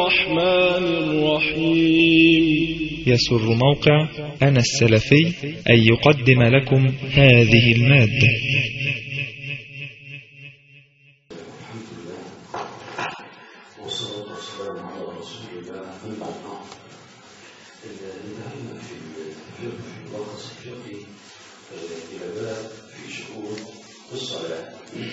الرحمن الرحيم يسر موقع أنا السلفي أن يقدم لكم هذه المادة والصلاة والسلام على رسول الله أما بعد انتهينا في الفقه في ملخص الفقه إلى باب في شؤون الصلاة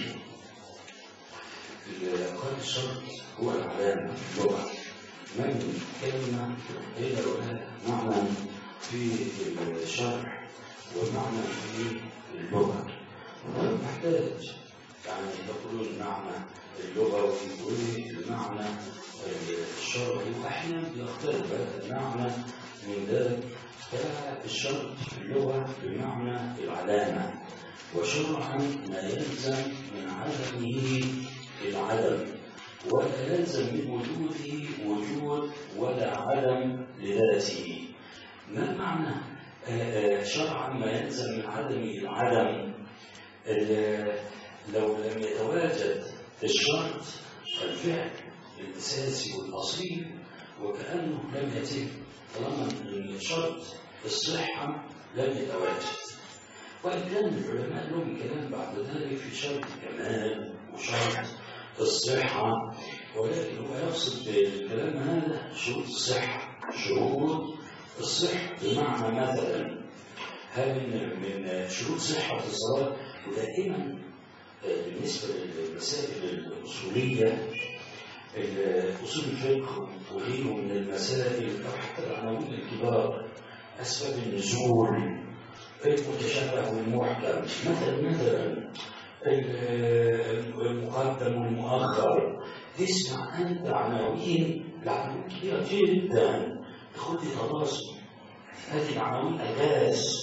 قال الشرط هو العلامة في اللغة من كلمة هي لها معنى في الشرح ومعنى في اللغة محتاج يعني تقولون معنى اللغوي والمعنى الشرعي واحيانا بيختلف هذا المعنى من ذلك فالشرط في اللغه بمعنى العلامه وشرعا ما يلزم من عدمه العدم ولا يلزم من وجوده وجود ولا عدم لذاته ما معنى شرعا ما يلزم من عدمه العدم لو لم يتواجد الشرط الفعل الاساسي والاصيل وكانه لم يتم طالما ان شرط الصحه لم يتواجد وان كان العلماء لهم كلام بعد ذلك في شرط الكمال وشرط الصحه ولكن هو يقصد بالكلام هذا شروط الصحه شروط الصحه بمعنى مثلا هل من شروط صحه الصلاه ودائما بالنسبة للمسائل الأصولية أصول الفقه وغيره من المسائل أو حتى العناوين الكبار أسباب النزول المتشابه والمحكم مثلا مثلا المقدم والمؤخر تسمع أنت عناوين العناوين كبيرة جدا تاخد لي تواصل هذه العناوين الأساس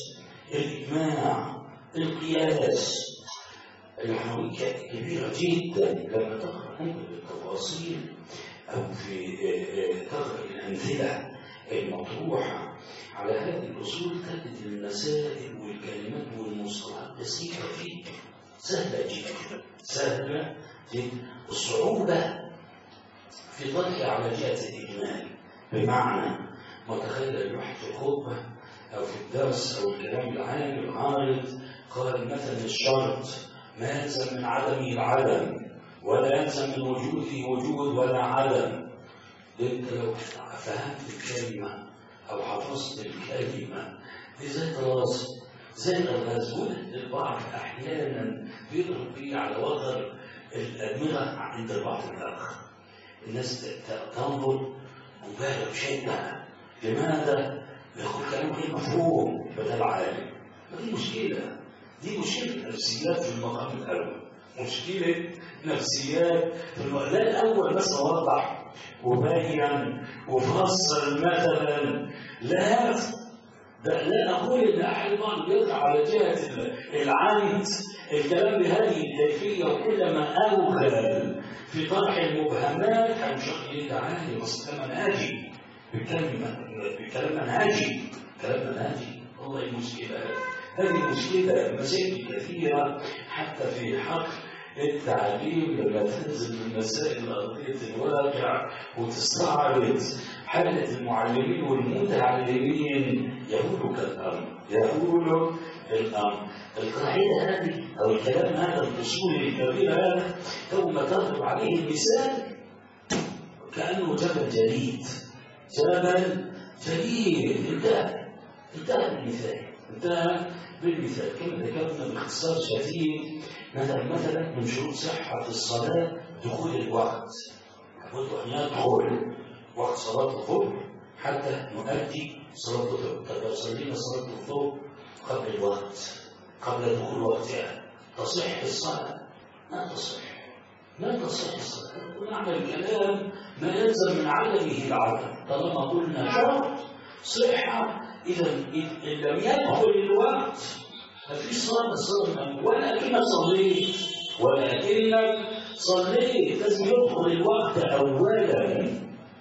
الإجماع القياس العناوين كبيرة جدا لما تقرأ أنت بالتفاصيل أو في تقرأ الأمثلة المطروحة على هذه الأصول تجد المسائل والكلمات والمصطلحات بسيطة جدا سهلة جدا سهلة جدا الصعوبة في طرحها على جهة الإجمال بمعنى متخيل الواحد في الخطبة أو في الدرس أو الكلام العام العارض قال مثلا الشرط ما يلزم من عدمه العدم ولا يلزم من وجوده وجود ولا عدم انت لو فهمت الكلمه او حفظت الكلمه دي زي التواصل زي الغزو البعض احيانا بيضرب بيه على وتر الادمغه عند البعض الاخر الناس تنظر مبالغ بشده لماذا يقول كلام غير مفهوم بدل عالم دي مشكله دي مشكلة نفسيات في المقام الأول مشكلة نفسيات في المقام لا الأول بس أوضح وبين وفصل مثلا لا ده لا أقول إن أحد بعض بيقع على جهة العمد الكلام بهذه الكيفية وكلما أوغل في طرح المبهمات هنشق إيه تعالي بس ده منهجي بكلمة بكلام منهجي كلام منهجي والله المشكلة هذه مشكلة مسائل كثيرة حتى في حق التعليم لما تنزل من مسائل أرضية الواقع وتستعرض حالة المعلمين والمتعلمين يهولك الأمر يهولك الأمر القاعدة هذه أو الكلام هذا الأصول الكبير هذا ثم تضرب عليه المثال كأنه جبل جليد جبل جليد انتهى انتهى المثال انتهى بالمثال كما ذكرنا باختصار شديد مثلا مثلا من شروط صحة الصلاة دخول الوقت لابد أن يدخل وقت صلاة الظهر حتى نؤدي صلاة الظهر طب لو صلينا صلاة الظهر قبل الوقت قبل دخول وقتها تصح الصلاة؟ لا تصح لا تصح الصلاة ونعمل الكلام ما يلزم من عدمه العدم طالما قلنا شرط صحة إذا إن لم يدخل الوقت ففي صلاة الصلاة ولكنك صليت ولكنك صليت لازم يدخل الوقت أولا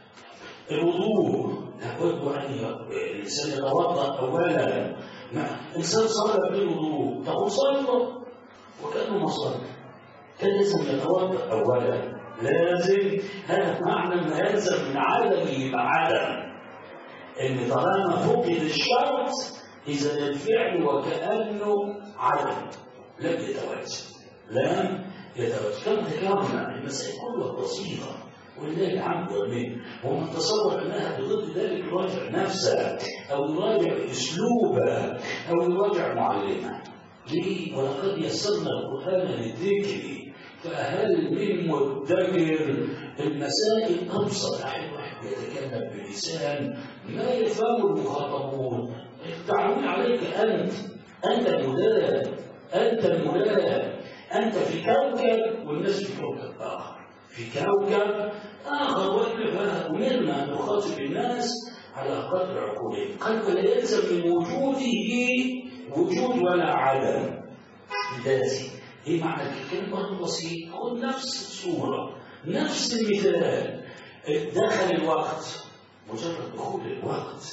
الوضوء لابد أن الإنسان يتوضأ أولا ما إنسان صلى بالوضوء تقول صلى وكأنه ما صلى كان لازم يتوضأ أولا لازم هذا معنى ما يلزم من عدم يبقى عدم ان طالما فقد الشرط اذا الفعل وكانه عدم لم يتوازن لم يتوازن كم ذكرنا المسائل كلها بسيطه ولله الحمد والمنه ومن تصور انها بضد ذلك يراجع نفسه او يراجع اسلوبه او يراجع معلمه ليه ولقد يسرنا القران للذكر فهل من مدكر المسائل ابسط احد واحد يتكلم بلسان ما يفهم المخاطبون التعويل عليك انت انت المداد انت المداد انت في كوكب والناس في كوكب اخر في كوكب آخر وإلا أمرنا أن نخاطب الناس على قدر عقولهم قد ولا يلزم من وجوده وجود ولا عدم ذاتي ايه معنى الكلمة برضه بسيط خد نفس الصورة نفس المثال دخل الوقت مجرد دخول الوقت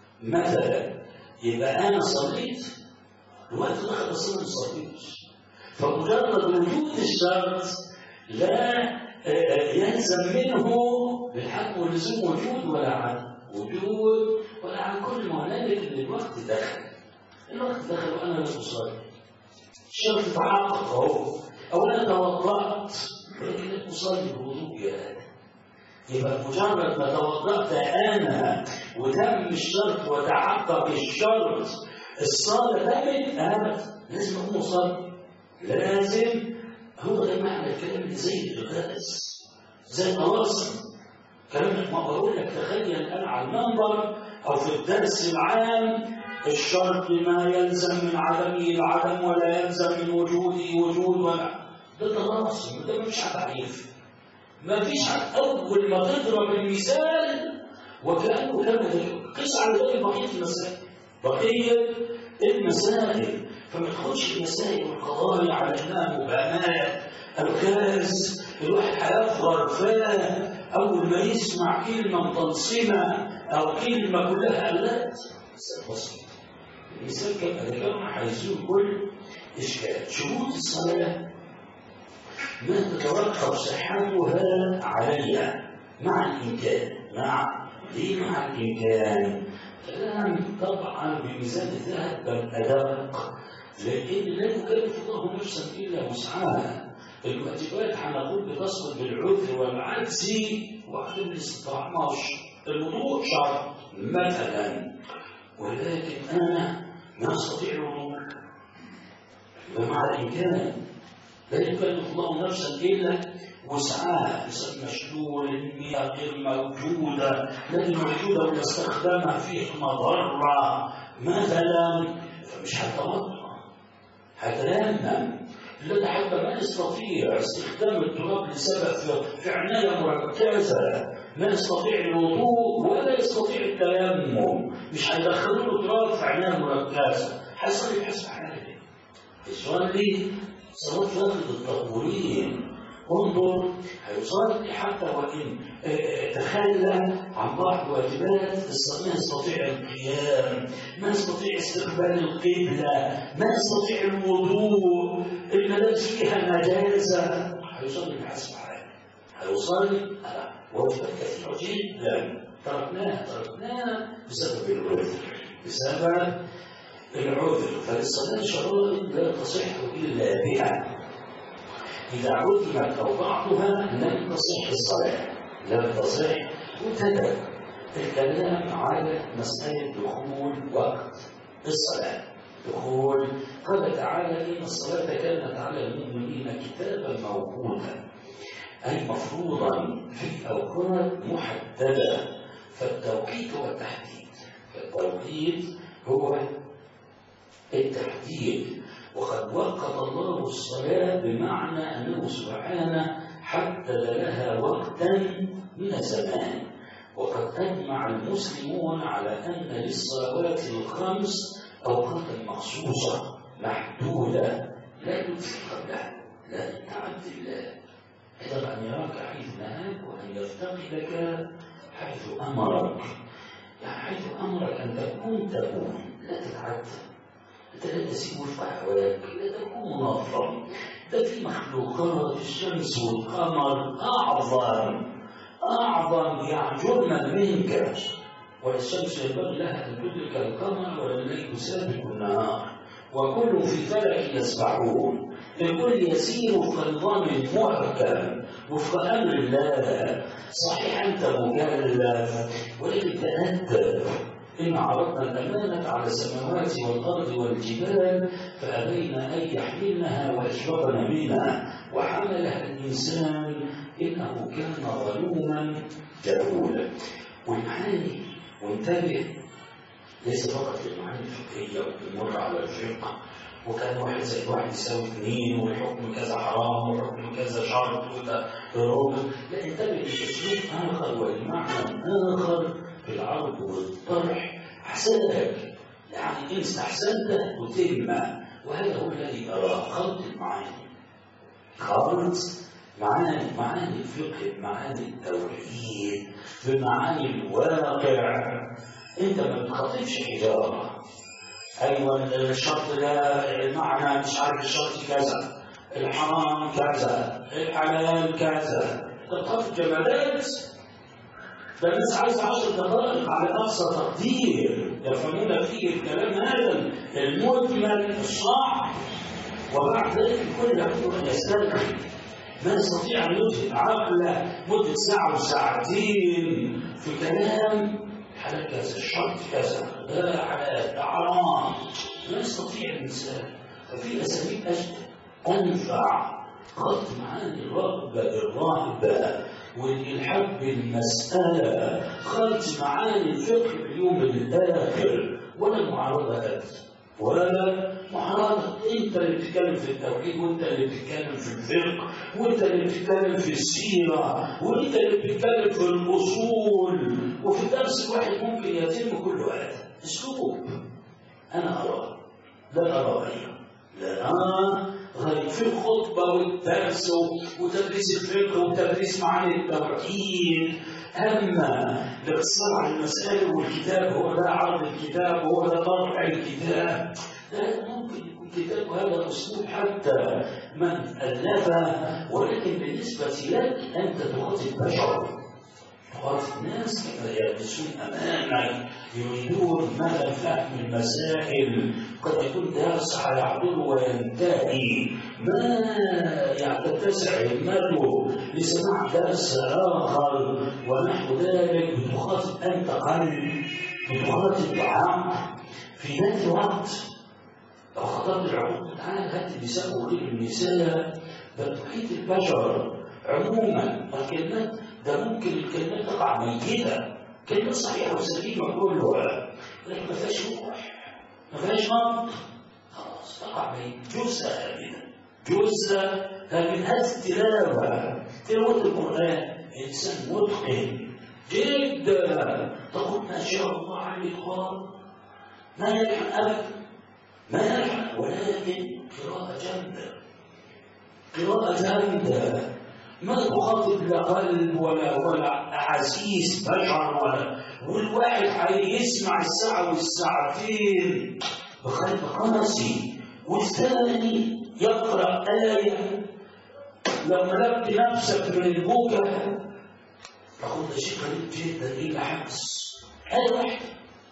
مثلا يبقى أنا صليت الوقت دخل بس أنا ما صليتش فمجرد وجود الشرط لا يلزم منه بالحق واللزوم وجود ولا عن وجود ولا عن كل ما هنالك ان الوقت دخل الوقت دخل وانا لم اصلي الشرط تحقق اهو او انا توضات ولكن لم اصلي بوضوء يا هذا يبقى مجرد ما توضأت أنا وتم الشرط وتحقق الشرط الصلاة تمت أنا لازم أقوم أصلي لازم هو ده معنى الكلام اللي زي الغاز زي الطلاسم كلام ما بقول لك تخيل انا على المنبر او في الدرس العام الشرط ما يلزم من عدمه العدم ولا يلزم من وجوده وجود ولا ده طلاسم ده مش تعريف ما فيش اول ما تضرب المثال وكانه كما قيس على ذلك بقيه المسائل بقيه المسائل فما تاخدش المسائل والقضايا على انها مبانات الغاز الواحد هيفغر فيها اول ما يسمع كلمه مطلسمه او كلمه كلها الات مثال بسيط المثال كما ذكرنا هيزول كل اشكال شروط الصلاه ما تترتب صحتها علي مع الامكان مع ليه مع الامكان كلام طبعا بميزان الذهب بل ادق لان لا يكلف الله نفسا الا وسعها الواجبات هنقول بتسقط بالعذر والعجز وعدم الاستطاعه الوضوء شرط مثلا ولكن انا ما استطيع الوضوء ومع الامكان لا يكلف الله نفسا الا وسعها بسبب مشلول المياه غير موجوده لكن موجوده ويستخدمها فيه مضره مثلا فمش هتوضا هتيمم لا حتى ما يستطيع استخدام التراب لسبب في عنايه مركزه ما يستطيع الوضوء ولا يستطيع التيمم مش هيدخلوا له تراب في عنايه مركزه هيصلي بحسب حاله يصلي صلاه فقد الطهورين انظر هيصلي حتى وان تخلى عن بعض واجبات ما يستطيع القيام ما يستطيع استقبال القبله ما يستطيع الوضوء الملابس فيها نجاسه هيصلي بحسب حاله هيصلي واجبات كثيره جدا تركناها تركناها بسبب العذر بسبب العذر فالصلاه شرائط لا تصح الا بها إذا عدمت أو بعضها لم تصح الصلاة لم تصح وابتدأ الكلام على مسألة دخول وقت الصلاة دخول قال تعالى إن الصلاة كانت على المؤمنين كتابا موقوتا أي مفروضا في أوقات محددة فالتوقيت هو التحديد فالتوقيت هو التحديد وقد وقت الله الصلاة بمعنى أنه سبحانه حدد لها وقتا من الزمان وقد أجمع المسلمون على أن للصلوات الخمس أوقاتا مخصوصة محدودة لا يدرك قبلها لا تعد الله يجب أن يراك حيث نهاك وأن يفتقدك حيث أمرك يعني حيث أمرك أن تكون تكون لا تتعدى انت لا تسيب وفق احوالك لا تكون منظم ده في مخلوقات الشمس والقمر أعظم أعظم يعجبن منك والشمس ينبغي لها أن تدرك القمر ولا الليل سابق النهار وكل في فلك يسبحون الكل يسير وفق نظام محكم وفق امر الله صحيح انت مكلف ولكن تادب إن عرضنا الأمانة على السماوات والأرض والجبال فأبين أن يحملنها وأشفقن منها وحملها الإنسان إنه كان ظلوما جهولا والمعاني وانتبه ليس فقط المعاني الفقهية وبنمر على الفقه وكان واحد زائد واحد يساوي اثنين والحكم كذا حرام والحكم كذا شرط وده ركن لا انتبه لاسلوب اخر والمعنى اخر في العرض والطرح احسنك يعني ان استحسنت وتم وهذا هو الذي اراه خلط المعاني خلط معاني معاني الفقه معاني التوحيد بمعاني الواقع انت ما بتخاطبش حجاره ايوه الشرط ده المعنى مش عارف الشرط كذا الحرام كذا الحلال كذا انت بتخاطب جمادات ده الناس عايزه 10 دقائق على اقصى تقدير يفهمون فيه الكلام هذا المجمل الصح وبعد ذلك الكل يقول ان يستلقي ما يستطيع ان يدرك عقله مده ساعه وساعتين في كلام حلال كذا الشرط كذا لا حلال ده حرام لا يستطيع الانسان ففي اساليب اجدد انفع خط معاني الرغبه الرهبه والالحاد بالمساله خط معاني الفقه باليوم الاخر ولا معارضه ابدا ولا معارضة انت اللي بتتكلم في التوحيد وانت اللي بتتكلم في الفقه وانت اللي بتتكلم في السيرة وانت اللي بتتكلم في الاصول وفي الدرس الواحد ممكن يتم كل هذا اسلوب انا اراه لا ارى غيره لا غير في الخطبة والدرس وتدريس الفقه وتدريس معاني التوحيد أما الاقتصار على المسائل والكتاب هو ده عرض الكتاب وهو ده طرح الكتاب لا ممكن يكون كتاب هذا أسلوب حتى من ألفه ولكن بالنسبة لك أنت تخاطب بشر تخاطب ناس يجلسون أمامك يريدون مدى فهم المسائل قد يكون درس هيحضره وينتهي ما يعني تتسع همته لسماع درس آخر ونحو ذلك بتخاطب أنت قلب بتخاطب عقل في ذات الوقت لو خطبت العقول تعالى هات النساء وغير النساء بل تحيط البشر عموما الكلمات ده ممكن الكلمات تقع ميتة كلمة صحيحة وسليمة كلها لكن ما فيهاش روح ما فيهاش منطق خلاص تقع ميت جزء هذه جزء من هذه التلاوة تلاوة القرآن إنسان متقن جدا تقول ما شاء الله عليه خالص ما يلحق أبدا ما يلحق ولكن قراءة جامدة قراءة جامدة ما تخاطب لا قلب ولا ولا احاسيس بشر ولا والواحد هيسمع الساعه والساعتين بقلب قاسي والثاني يقرا ايه لو ملكت نفسك من البكاء تقول ده شيء غريب جدا ايه الحبس ايه واحده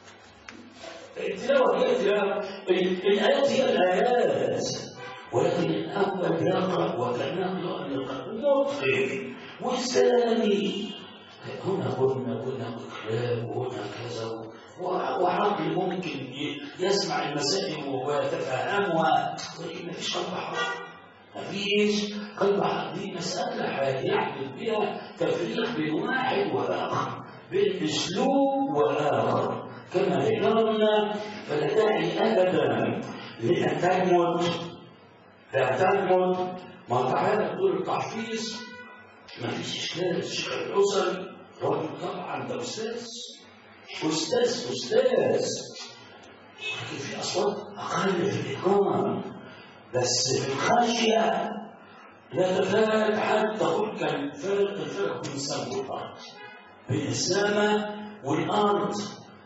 التلاوه هي التلاوه الايات هي الايات ولكن الأول يقرأ وكأنه يقرأ القلب مطفئ والثاني هنا قلنا هنا إخلاق وهنا كذا وعقل ممكن يسمع المسائل ويتفهمها ولكن ما فيش قلب حق ما فيش قلب حق دي مسألة يحدث بها تفريق بين واحد وآخر بين أسلوب وآخر كما ذكرنا فلا داعي أبدا لأن تمت لا تنمط ما تعالى تقول التحفيظ ما فيش اشكال الشيخ الحسن راجل طبعا ده استاذ استاذ استاذ لكن في اصوات اقل في الاتقان بس في الخشيه لا تكاد حتى تقول كان فرق الفرق بين السماء والارض بين السماء والارض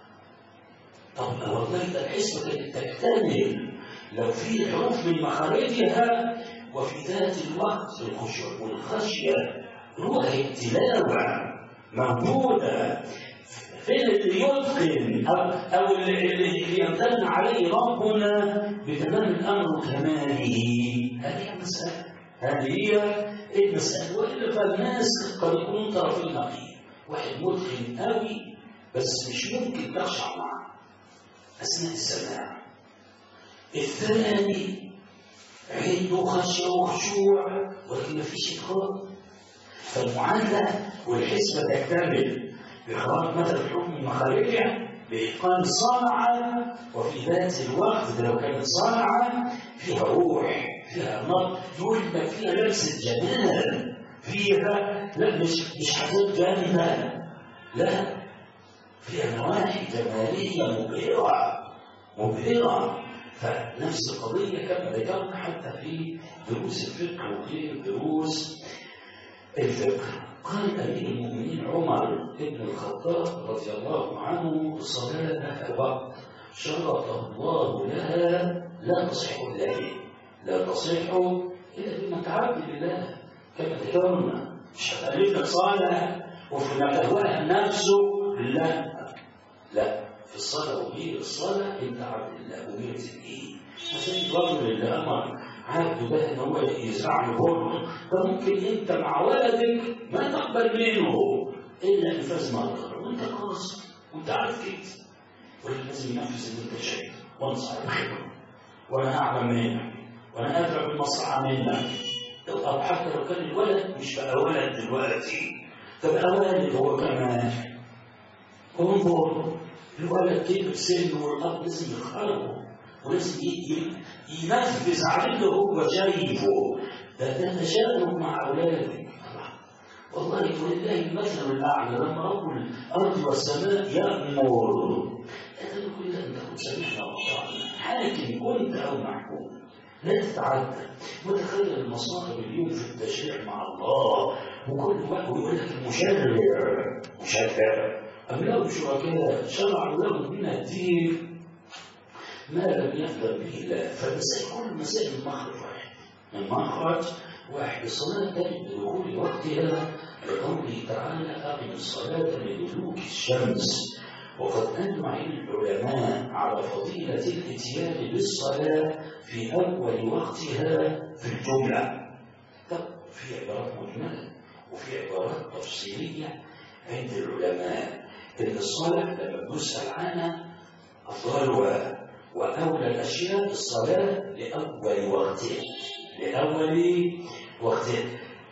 طب والله ده الحسبه كانت تكتمل لو في حروف من مخارجها وفي ذات الوقت الخشوع والخشية روح التلاوة موجودة فين اللي يتقن أو, أو اللي, اللي يمتن عليه ربنا بتمام الأمر وكماله هذه المسألة هذه هي المسألة وإلا فالناس قد يكون طرفين نقيض واحد متقن قوي بس مش ممكن تخشع معه أثناء السماع الثاني عنده خشية وخشوع ولكن ما فيش إتقان فالمعادلة والحسبة تكتمل بإخراج مثل الحكم المخارجة بإتقان الصنعة وفي ذات الوقت لو كانت صنعة فيها روح فيها نار يقول لك فيها لبس جمال فيها لا مش مش حاجات جامدة لا فيها نواحي جمالية مبهرة مبهرة فنفس القضية كما ذكرنا حتى في دروس الفقه وغير دروس الفقه قال أمير المؤمنين عمر بن الخطاب رضي الله عنه الصلاة لها وقت شرط الله لها لا تصح إلا به لا تصح إلا بمتعبد لله كما ذكرنا مش هتألف لك صالح وفي مكانها نفسه لا لا في الصلاة وغير الصلاة أنت عبد الله أميرة الدين مثلا الرجل اللي أمر عبده ده ان هو يزرع له بر ده ممكن انت مع ولدك ما تقبل منه الا انفاذ ما تقدر وانت قاصر وانت عارف كده ولكن لازم ينفذ اللي انت شايفه وانا صاحب خبره وانا اعلم منك وانا ادرى بالمصلحه منك او حتى لو كان الولد مش بقى ولد دلوقتي فبقى والد هو كمان انظر الولد كبر سنه والاب لازم يخرجه ولازم ينفذ على اللي هو شايفه ده ده تشابه مع اولادك والله ولله المثل الاعلى لما رب الارض والسماء يامر هذا كل ده انت كنت سمعنا وطعنا حاكم كنت او محكوم لا تتعدى متخيل المصائب اليوم في التشريع مع الله وكل واحد يقول لك المشرع مشرع أم له شركاء شرعوا له من الدين ما لم يقدر به الله فالمسائل كل المسائل المخرج واحد المخرج واحد الصلاة تجب بدخول وقتها لقوله تعالى أقم الصلاة لدلوك الشمس وقد أجمع العلماء على فضيلة الإتيان بالصلاة في أول وقتها في الجملة طب في عبارات مجملة وفي عبارات تفصيلية عند العلماء إن الصلاة لما بنسأل عنها أفضلها وأولى الأشياء الصلاة لأول وقتها لأول وقتها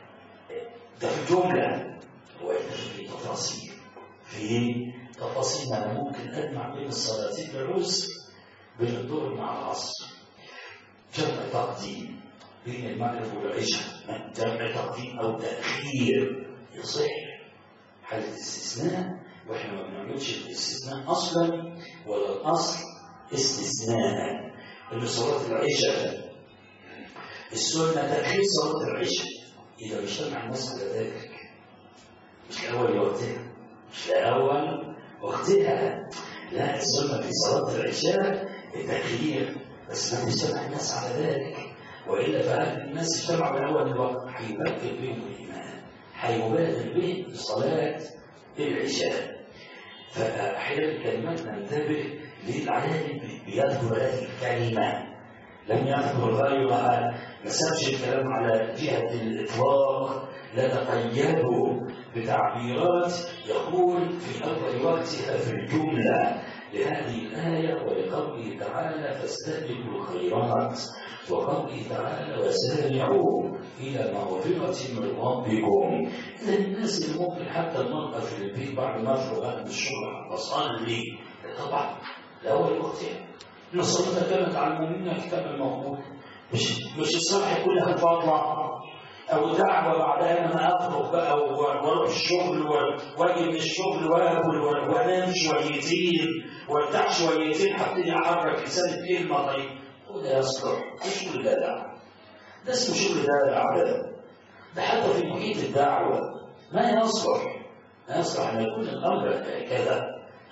ده في الجملة وإلا في تفاصيل في تفاصيل أنا ممكن أجمع بين الصلاتين بالعسر بين الظهر مع العصر جمع تقديم بين المغرب والعشاء جمع تقديم أو تأخير يصح حالة استثناء واحنا ما بنعملش الاستثناء اصلا ولا الاصل استثناء ان صلاه العشاء السنه تاخير صلاه العشاء اذا اجتمع الناس على ذلك مش لاول وقتها مش لاول وقتها لا السنه في صلاه العشاء التاخير بس ما اجتمع الناس على ذلك والا فهل الناس اجتمعوا من اول الوقت هيبكر بهم الايمان هيبادر بهم صلاه العشاء فأحيانا الكلمات ننتبه للعالم بيذكر هذه الكلمة لم يذكر غيرها ما سابش الكلام على جهة الإطلاق لا تقيده بتعبيرات يقول في أول وقتها في الجملة لهذه الآية ولقوله تعالى فاستبقوا الخيرات وقوله تعالى وسارعوا إلى مغفرة من ربكم إذا الناس اللي ممكن حتى المرأة في البيت بعد ما أفرغ من الشغل تصلي طبعا لأول وقتها إن الصلاة كانت على المؤمنين كتابا موجود مش مش الصلاة كلها فاضلة او دعوه بعدها انا اخرج بقى واروح الشغل واجي من الشغل واكل وانام شويتين وارتاح شويتين حتى احرك لساني كلمه طيب وده يصلح مش كل ده دعوه ده اسمه شغل ده عباده ده حتى في محيط الدعوه ما يصلح ما يصلح ان يكون الامر كذا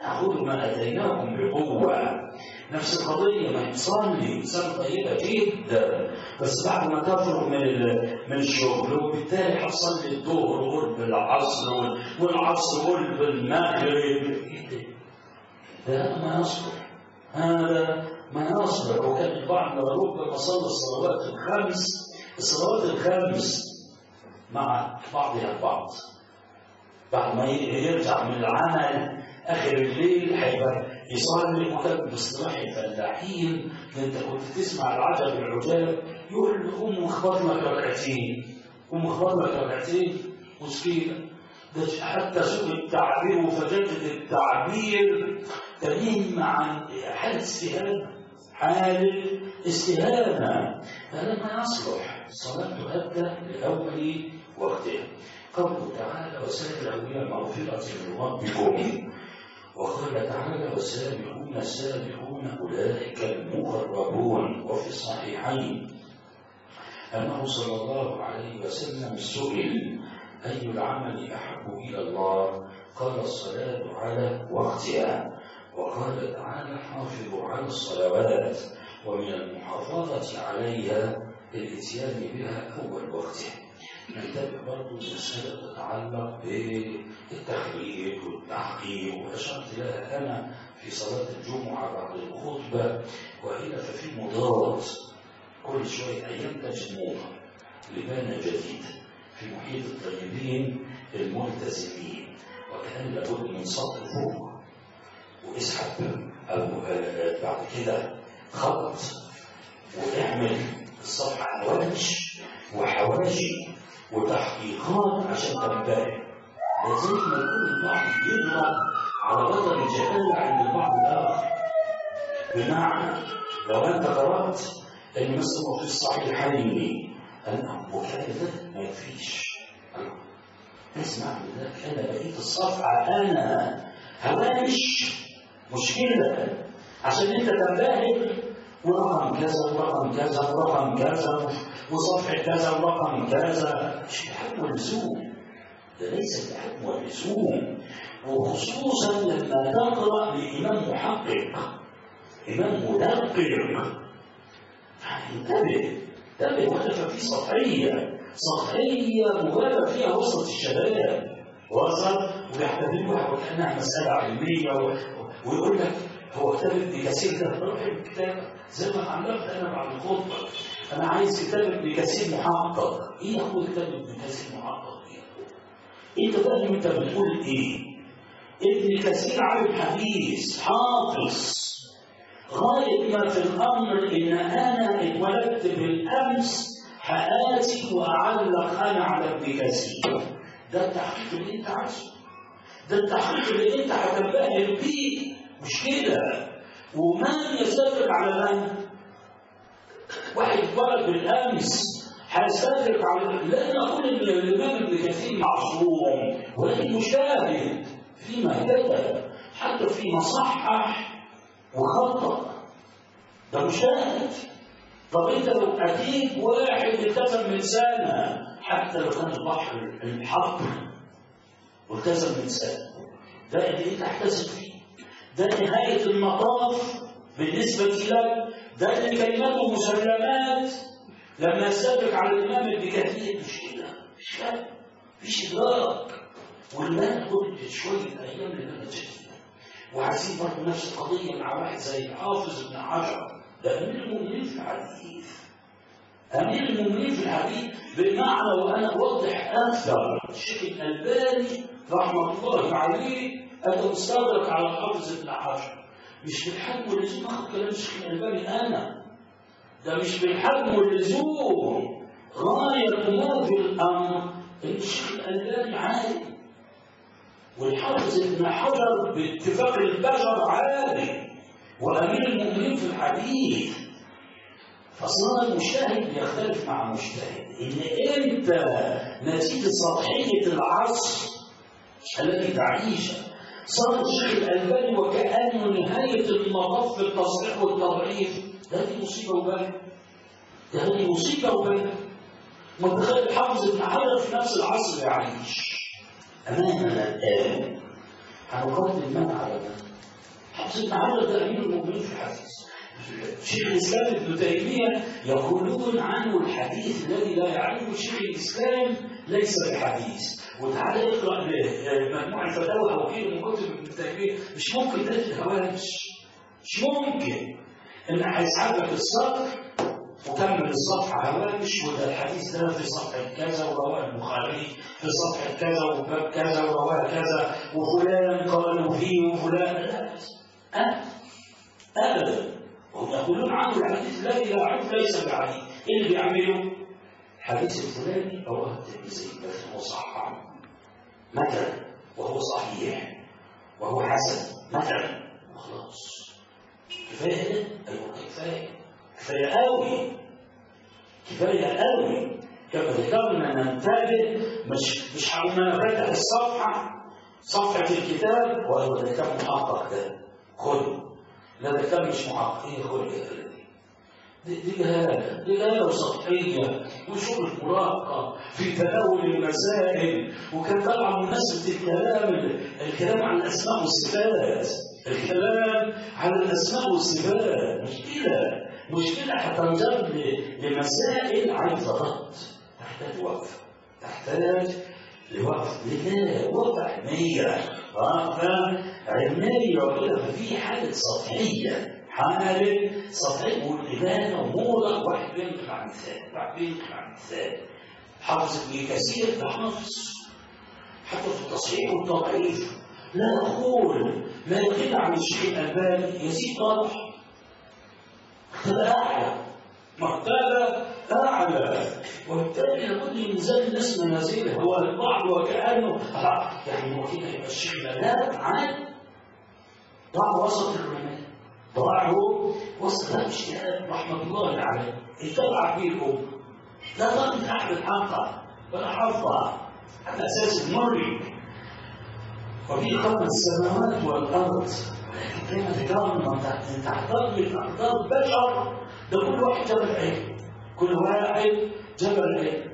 خذوا ما اتيناكم بقوه نفس القضيه ما تصلي انسان طيبه جدا بس بعد ما تفرغ من من الشغل وبالتالي حتصلي الظهر قرب العصر والعصر قرب المغرب ده ما يصلح هذا ما يصلح وكان البعض ربما صلى الصلوات الخمس الصلوات الخمس مع بعضها البعض بعد ما يرجع من العمل اخر الليل هيبقى يصلي وكان باصطلاح الفلاحين انت كنت تسمع العجب العجاب يقول له قوم اخبط لك ركعتين قوم اخبط لك ركعتين مسكينه ده حتى سوء التعبير وفجاجة التعبير تنم عن حالة استهانة حالة استهانة هذا ما يصلح الصلاة تؤدى لأول وقتها قوله تعالى وسارعوا إلى مغفرة من ربكم وقال تعالى والسابقون السابقون أولئك المقربون وفي الصحيحين أنه صلى الله عليه وسلم سئل أي العمل أحب إلى الله قال الصلاة على وقتها وقال تعالى حافظوا على الصلوات ومن المحافظة عليها الاتيان بها أول وقتها ننتبه برضه مسألة تتعلق بالتخريج والتحقيق وأشرت لها أنا في صلاة الجمعة بعد الخطبة وإلا ففي مضاد كل شوية أيام تجمعها لبانة جديدة في محيط الطيبين الملتزمين وكان لابد من سطر فوق واسحب أو بعد كده خط واعمل الصفحة هوامش وحواشي وتحقيقات عشان تنبهر لازم ما يكون البعض يضغط على بطل الجهالة عند البعض الآخر بمعنى لو أنت قرأت أن مثلا في الصحيحين أن وكان ده ما يكفيش اسمع من ذلك أنا بقيت الصفحة أنا هوامش مشكلة عشان أنت تنبهر ورقم كذا ورقم كذا ورقم كذا وصفحة كذا ورقم كذا مش بحكم اللزوم ده ليس بحكم اللزوم وخصوصا لما تقرأ لإمام محقق إمام مدقق انتبه انتبه وقف في سطحية سطحية مبالغ فيها وسط الشباب وسط ويحتفلوا وكأنها مسألة علمية ويقول لك هو كتاب ابن كثير ده روح الكتاب زي ما علمت انا بعد الخطبه انا عايز كتاب ابن كثير محقق ايه هو كتاب ابن كثير محقق ايه انت فاهم انت بتقول ايه ابن كثير عالم حديث حافظ غاية ما في الأمر إن أنا اتولدت بالأمس حآتي وأعلق أنا على ابن كثير ده التحقيق اللي أنت عايزه ده التحقيق اللي أنت هتنبهر بيه مش كده ومن يسافر على من واحد اتولد بالامس هيسافر على لا نقول ان الامام ابن كثير معصوم ولكن مجتهد فيما كتب حتى فيما صحح وخطأ ده مجتهد طب انت لو اتيت واحد التزم من سنه حتى لو كان البحر الحق والتزم من سنه ده اللي انت تحتسب فيه ده نهاية المطاف بالنسبة لك ده اللي كلماته مسلمات لما يسابق على الإمام ابن كثير مش كده مش كده مفيش إدراك والآن قلت شوية أيام لبنى جديدة وعايزين برضه نفس القضية مع واحد زي الحافظ ابن حجر ده أمير المؤمنين في الحديث أمير المؤمنين في الحديث بمعنى وأنا أوضح أكثر الشيخ الألباني رحمة الله عليه أنت مستدرك على الحافظ ابن حجر مش بالحجم واللزوم أخذ كلام الشيخ الألباني أنا ده مش بالحجم واللزوم غاية ما في الأمر إن الشيخ الألباني عالم والحافظ ابن حجر باتفاق البشر عالم وأمير المؤمنين في الحديث فصار المجتهد يختلف مع المجتهد إن أنت نتيجة سطحية العصر التي تعيشها صار الشيخ الألباني وكأنه نهاية المطاف في التصحيح والتضعيف ده هذه مصيبة وبالغ ده هذه مصيبة وبالغ متخيل الحافظ ابن حجر في نفس العصر يعيش أمامنا الآن هنقدم من على من حفص بن عمرو ده امير المؤمنين في الحديث شيخ الاسلام ابن تيميه يقولون عنه الحديث الذي لا يعرفه شيخ الاسلام ليس بحديث وتعالى اقرا مجموع الفتاوى او غيره من كتب ابن تيميه مش ممكن تجد هواش مش ممكن ان هيسحب لك السطر وكمل الصفحة هوامش وده الحديث ده في صفحة كذا ورواه البخاري في صفحة كذا وباب كذا ورواه كذا وفلان قالوا فيه وفلان لا أبدا أبدا وهم يقولون عنه الحديث الذي لا يعرف ليس بعديث إيه اللي بيعمله؟ الحديث الفلاني رواه الترمذي بس هو صحيح مثلا وهو صحيح وهو حسن مثلا وخلاص كفايه هنا ايوه كفايه كفايه قوي كفايه قوي كما ذكرنا ننتبه مش مش هقوم انا فاتح الصفحه صفحه الكتاب وهو ده كتاب محقق ده خد لا ده كتاب مش محقق ايه خد كده دي دي جهالة دي جهالة وسطحية وشغل مراهقة في تناول المسائل وكان طبعا مناسبة الكلام الكلام عن الأسماء والصفات الكلام عن الأسماء والصفات مشكلة مشكلة هتنجر لمسائل عايزة رد تحتاج وقفة تحتاج لوقف لله وقفة علمية وقفة علمية وكده ففي حالة سطحية حالة سطحية والإبانة وموضة واحد بينقل عن الثاني واحد بينقل عن الثاني حافظ ابن كثير ده حافظ حتى في التصحيح والتضعيف لا أقول لا يقل عن الشيخ الألباني يزيد طرح مرتبة أعلى مرتبة أعلى وبالتالي لابد من إنزال الناس منازله هو البعض وكأنه يعني هو كده يبقى الشيخ لا عاد ضع وسط العلماء ضعه وسط مش رحمة الله عليه اتبع فيه الأمة لا تقف أحد الحق ولا حفظها على أساس المري وفي خلق السماوات والأرض ولكن كما ذكرنا أنت تحتاج من أقدار بشر ده كل واحد جبل عين كل واحد جبل عين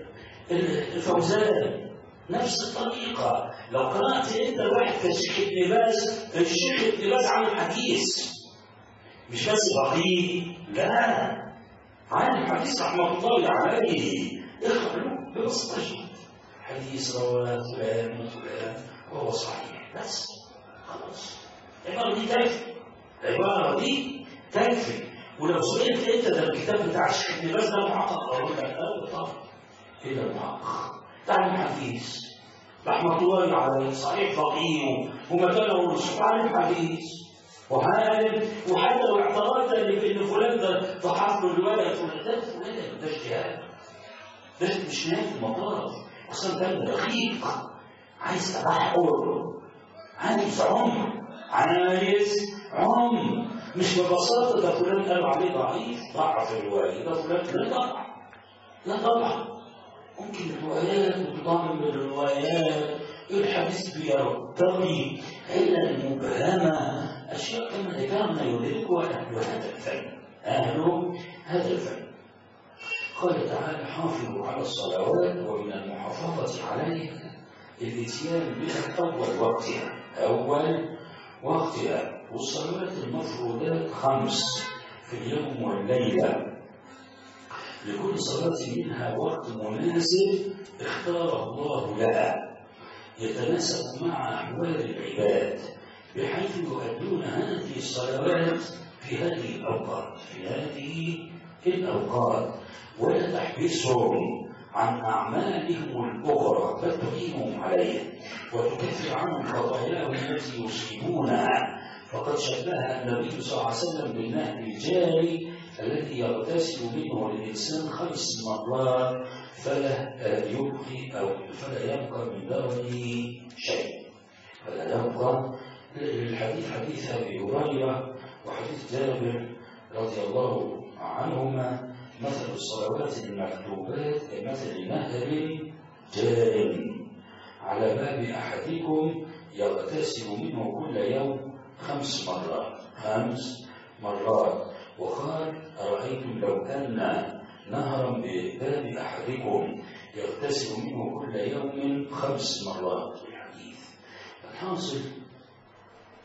الفوزان نفس الطريقة لو قرأت أنت واحد كالشيخ ابن باز الشيخ ابن باز عن الحديث مش بس بقيه لا عن الحديث رحمة الله عليه اقرأ له ببساطة جدا حديث رواه فلان وفلان وهو صحيح بس خلاص العبارة دي تكفي العبارة دي تكفي ولو سئلت انت ده الكتاب بتاع الشيخ ابن باز ده محقق اقول لك اه طبعا ايه ده محقق تعلم حديث رحمة الله عليه صحيح فقيه ومكانه تعلم حديث وعالم وحتى لو اعترضت ان فلان ده ضحف له روايه فلان ده فلان ده اجتهاد ده مش نهايه المطاف اصلا ده دقيق عايز تبحر عايز عمر عايز عمر مش ببساطه ده فلان قالوا عليه ضعيف ضعف الروايه ده فلان لا طبعا لا طبعا ممكن الروايات وتضامن الروايات الحديث بيرتقي علل مبهمه أشياء كما ذكرنا يدركها أهل هذا الفن أهل هذا الفن قال تعالى حافظوا على الصلوات ومن المحافظة عليها الاتيان بها أول وقتها أول وقتها والصلوات المفروضات خمس في اليوم والليلة لكل صلاة منها وقت مناسب اختاره الله لها يتناسب مع أحوال العباد بحيث يؤدون هذه الصلوات في هذه الأوقات في هذه الأوقات ولا تحبسهم عن أعمالهم الأخرى بل تعينهم عليها وتكفر عنهم خطاياهم التي يصيبونها فقد شبهها النبي صلى الله عليه وسلم بالنهر الجاري الذي يغتسل منه الإنسان خمس مرات فلا يبقي أو فلا يبقى من دره شيء فلا يبقى الحديث حديث ابي هريره وحديث جابر رضي الله عنهما مثل الصلوات المكتوبات كمثل نهر جار على باب احدكم يغتسل منه كل يوم خمس مرات خمس مرات وقال ارايتم لو ان نهرا بباب احدكم يغتسل منه كل يوم خمس مرات الحديث الحاصل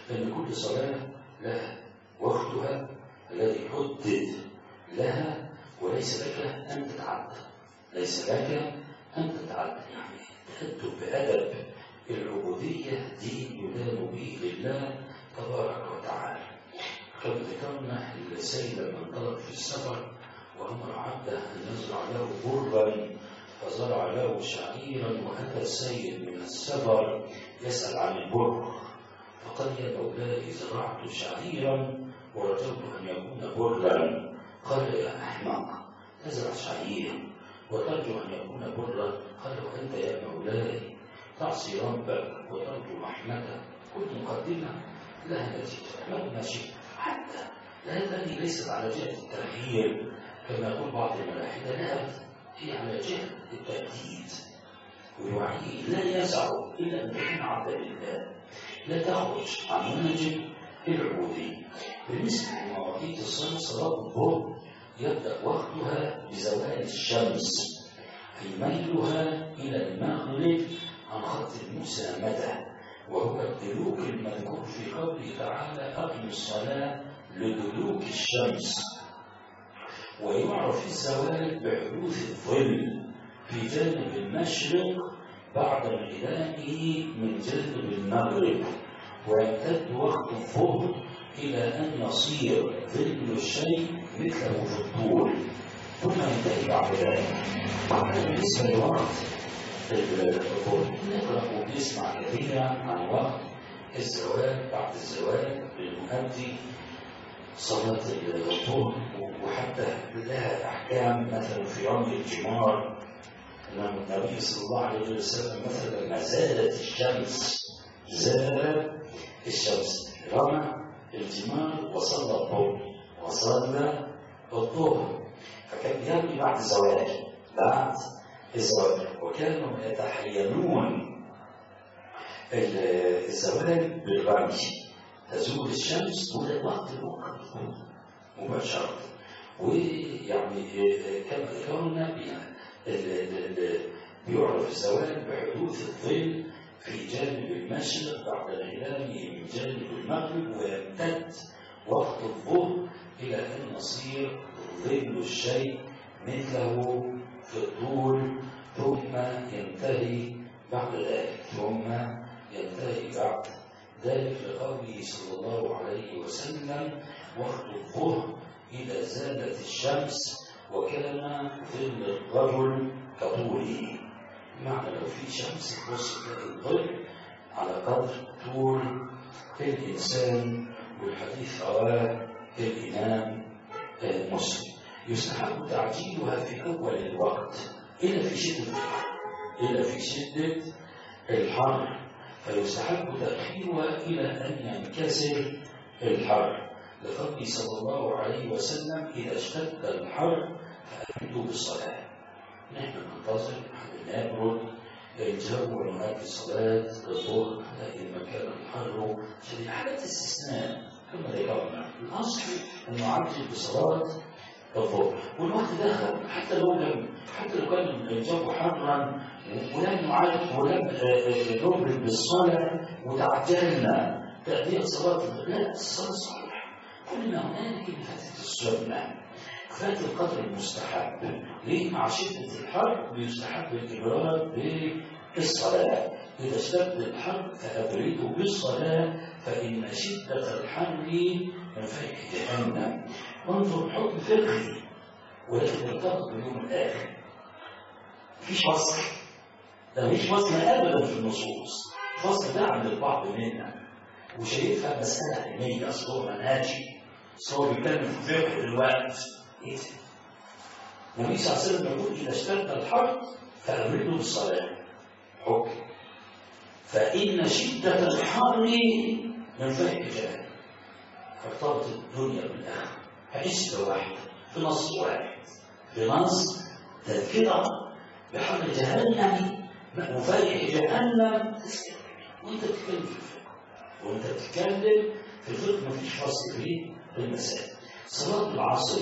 لأن كل صلاة لها وقتها الذي حدد لها وليس لك أن تتعدى ليس لك أن تتعدى يعني تأدب بأدب العبودية دين يدان به لله تبارك وتعالى كما ذكرنا السيد لما انطلق في السفر وأمر عبده أن يزرع له برا فزرع له شعيرا وأتى السيد من السفر يسأل عن البر فقال يا مولاي زرعت شعيرا ورجوت أن يكون برا قال يا أحمق تزرع شعيرا وترجو أن يكون برا قال وأنت يا مولاي تعصي ربك وترجو رحمته كنت مقدمة لها نتيجة مهما شئت حتى هذه ليست على جهة التغيير كما يقول بعض الملاحدة لا هي على جهة التأكيد ويوعيه لا يسع إلا أن تكون عبدا لله لا تخرج عن منهج العبودية بالنسبة لمواقيت الصلاة صلاة الظهر يبدأ وقتها بزوال الشمس أي ميلها إلى المغرب عن خط المسامدة وهو الدلوك المذكور في قوله تعالى أقم الصلاة لدلوك الشمس ويعرف الزوال بحدوث الظل في جانب المشرق بعد انحلائه من جانب المغرب ويمتد وقت الظهر إلى أن يصير ظل الشيء مثله في الطول ثم ينتهي بعد ذلك بالنسبة لوقت الظهر نقرأ ونسمع كثيرا عن وقت الزواج بعد الزواج للمؤدي صلاة الظهر وحتى لها أحكام مثلا في يوم الجمار لما النبي صلى الله عليه وسلم مثلا ما زالت الشمس زالت الشمس رمى الجمار وصلى الظهر وصلى الظهر فكان يرمي بعد الزواج بعد الزواج وكانوا يتحينون الزواج بالرمي تزول الشمس طول الوقت الموقف مباشرة ويعني كما ذكرنا بيعرف الزواج بحدوث الظل في جانب المشرق بعد انعلامه من جانب المغرب ويمتد وقت الظهر إلى أن يصير ظل الشيء مثله في الطول ثم ينتهي بعد ذلك ثم ينتهي بعد ذلك لقوله صلى الله عليه وسلم وقت الظهر إذا زالت الشمس وكان ظل الرجل كطوله معنى لو في شمس تبص تلاقي الظل على قدر طول الإنسان والحديث رواه الإمام مسلم يستحب تعجيلها في أول الوقت إلا في شدة الحر إلا في شدة الحر فيستحب تأخيرها إلى أن ينكسر الحر لقوله صلى الله عليه وسلم إذا اشتد الحر فأبدوا بالصلاة نحن ننتظر حتى نبرد الجو ونؤدي صلاة الظهر حتى إن كان الحر شديد حالة استثناء كما ذكرنا الأصل أن نعجل بصلاة الظهر والوقت دخل حتى لو لم حتى لو كان الجو حرا ولم نعرف ولم نبرد بالصلاة وتعجلنا تأدية صلاة لا الصلاة صحيحة كل ما هنالك اللي فاتت السنة فات القدر المستحب ليه مع شدة الحر بيستحب الإبراد بالصلاة إذا اشتد الحر فأبردوا بالصلاة فإن شدة الحر من فيك جهنم وانظر حكم فقهي ولكن ارتبط باليوم الآخر مفيش فصل ده مفيش فصل أبدا في النصوص الفصل ده عند البعض منا وشايفها مسألة علمية أصل هو منهجي أصل هو بيتكلم في فقه دلوقتي إيه النبي صلى الله عليه وسلم يقول إذا اشتد الحر فأبردوا بالصلاة حكم فإن شدة الحر من فهم جهنم فارتبط الدنيا بالآخرة حسبة واحدة في نص واحد في نص تذكرة بحر جهنم وفرح جهنم وانت بتتكلم في الفقه وانت بتتكلم في الفقه مفيش فصل فيه في المسائل صلاة العصر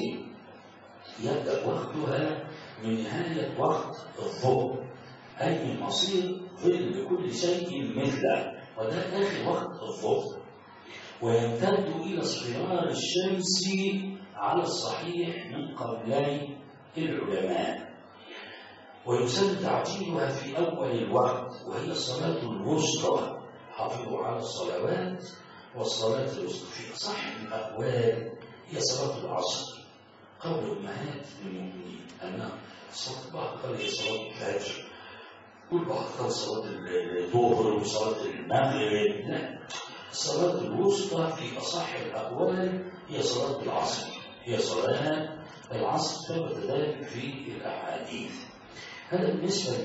يبدأ وقتها من نهاية وقت الظهر أي من مصير ظل كل شيء مثله وده آخر وقت الظهر ويمتد إلى اصفرار الشمس على الصحيح من قولي العلماء ويسن تعجيلها في أول الوقت وهي الصلاة الوسطى حافظوا على الصلوات والصلاة الوسطى في أصح الأقوال هي صلاة العصر قول أمهات المؤمنين أن صلاة بعض قال هي صلاة الفجر والبعض قال صلاة الظهر وصلاة المغرب لا الصلاة الوسطى في أصح الأقوال هي صلاة العصر هي صلاة العصر ثبت ذلك في الأحاديث هذا بالنسبة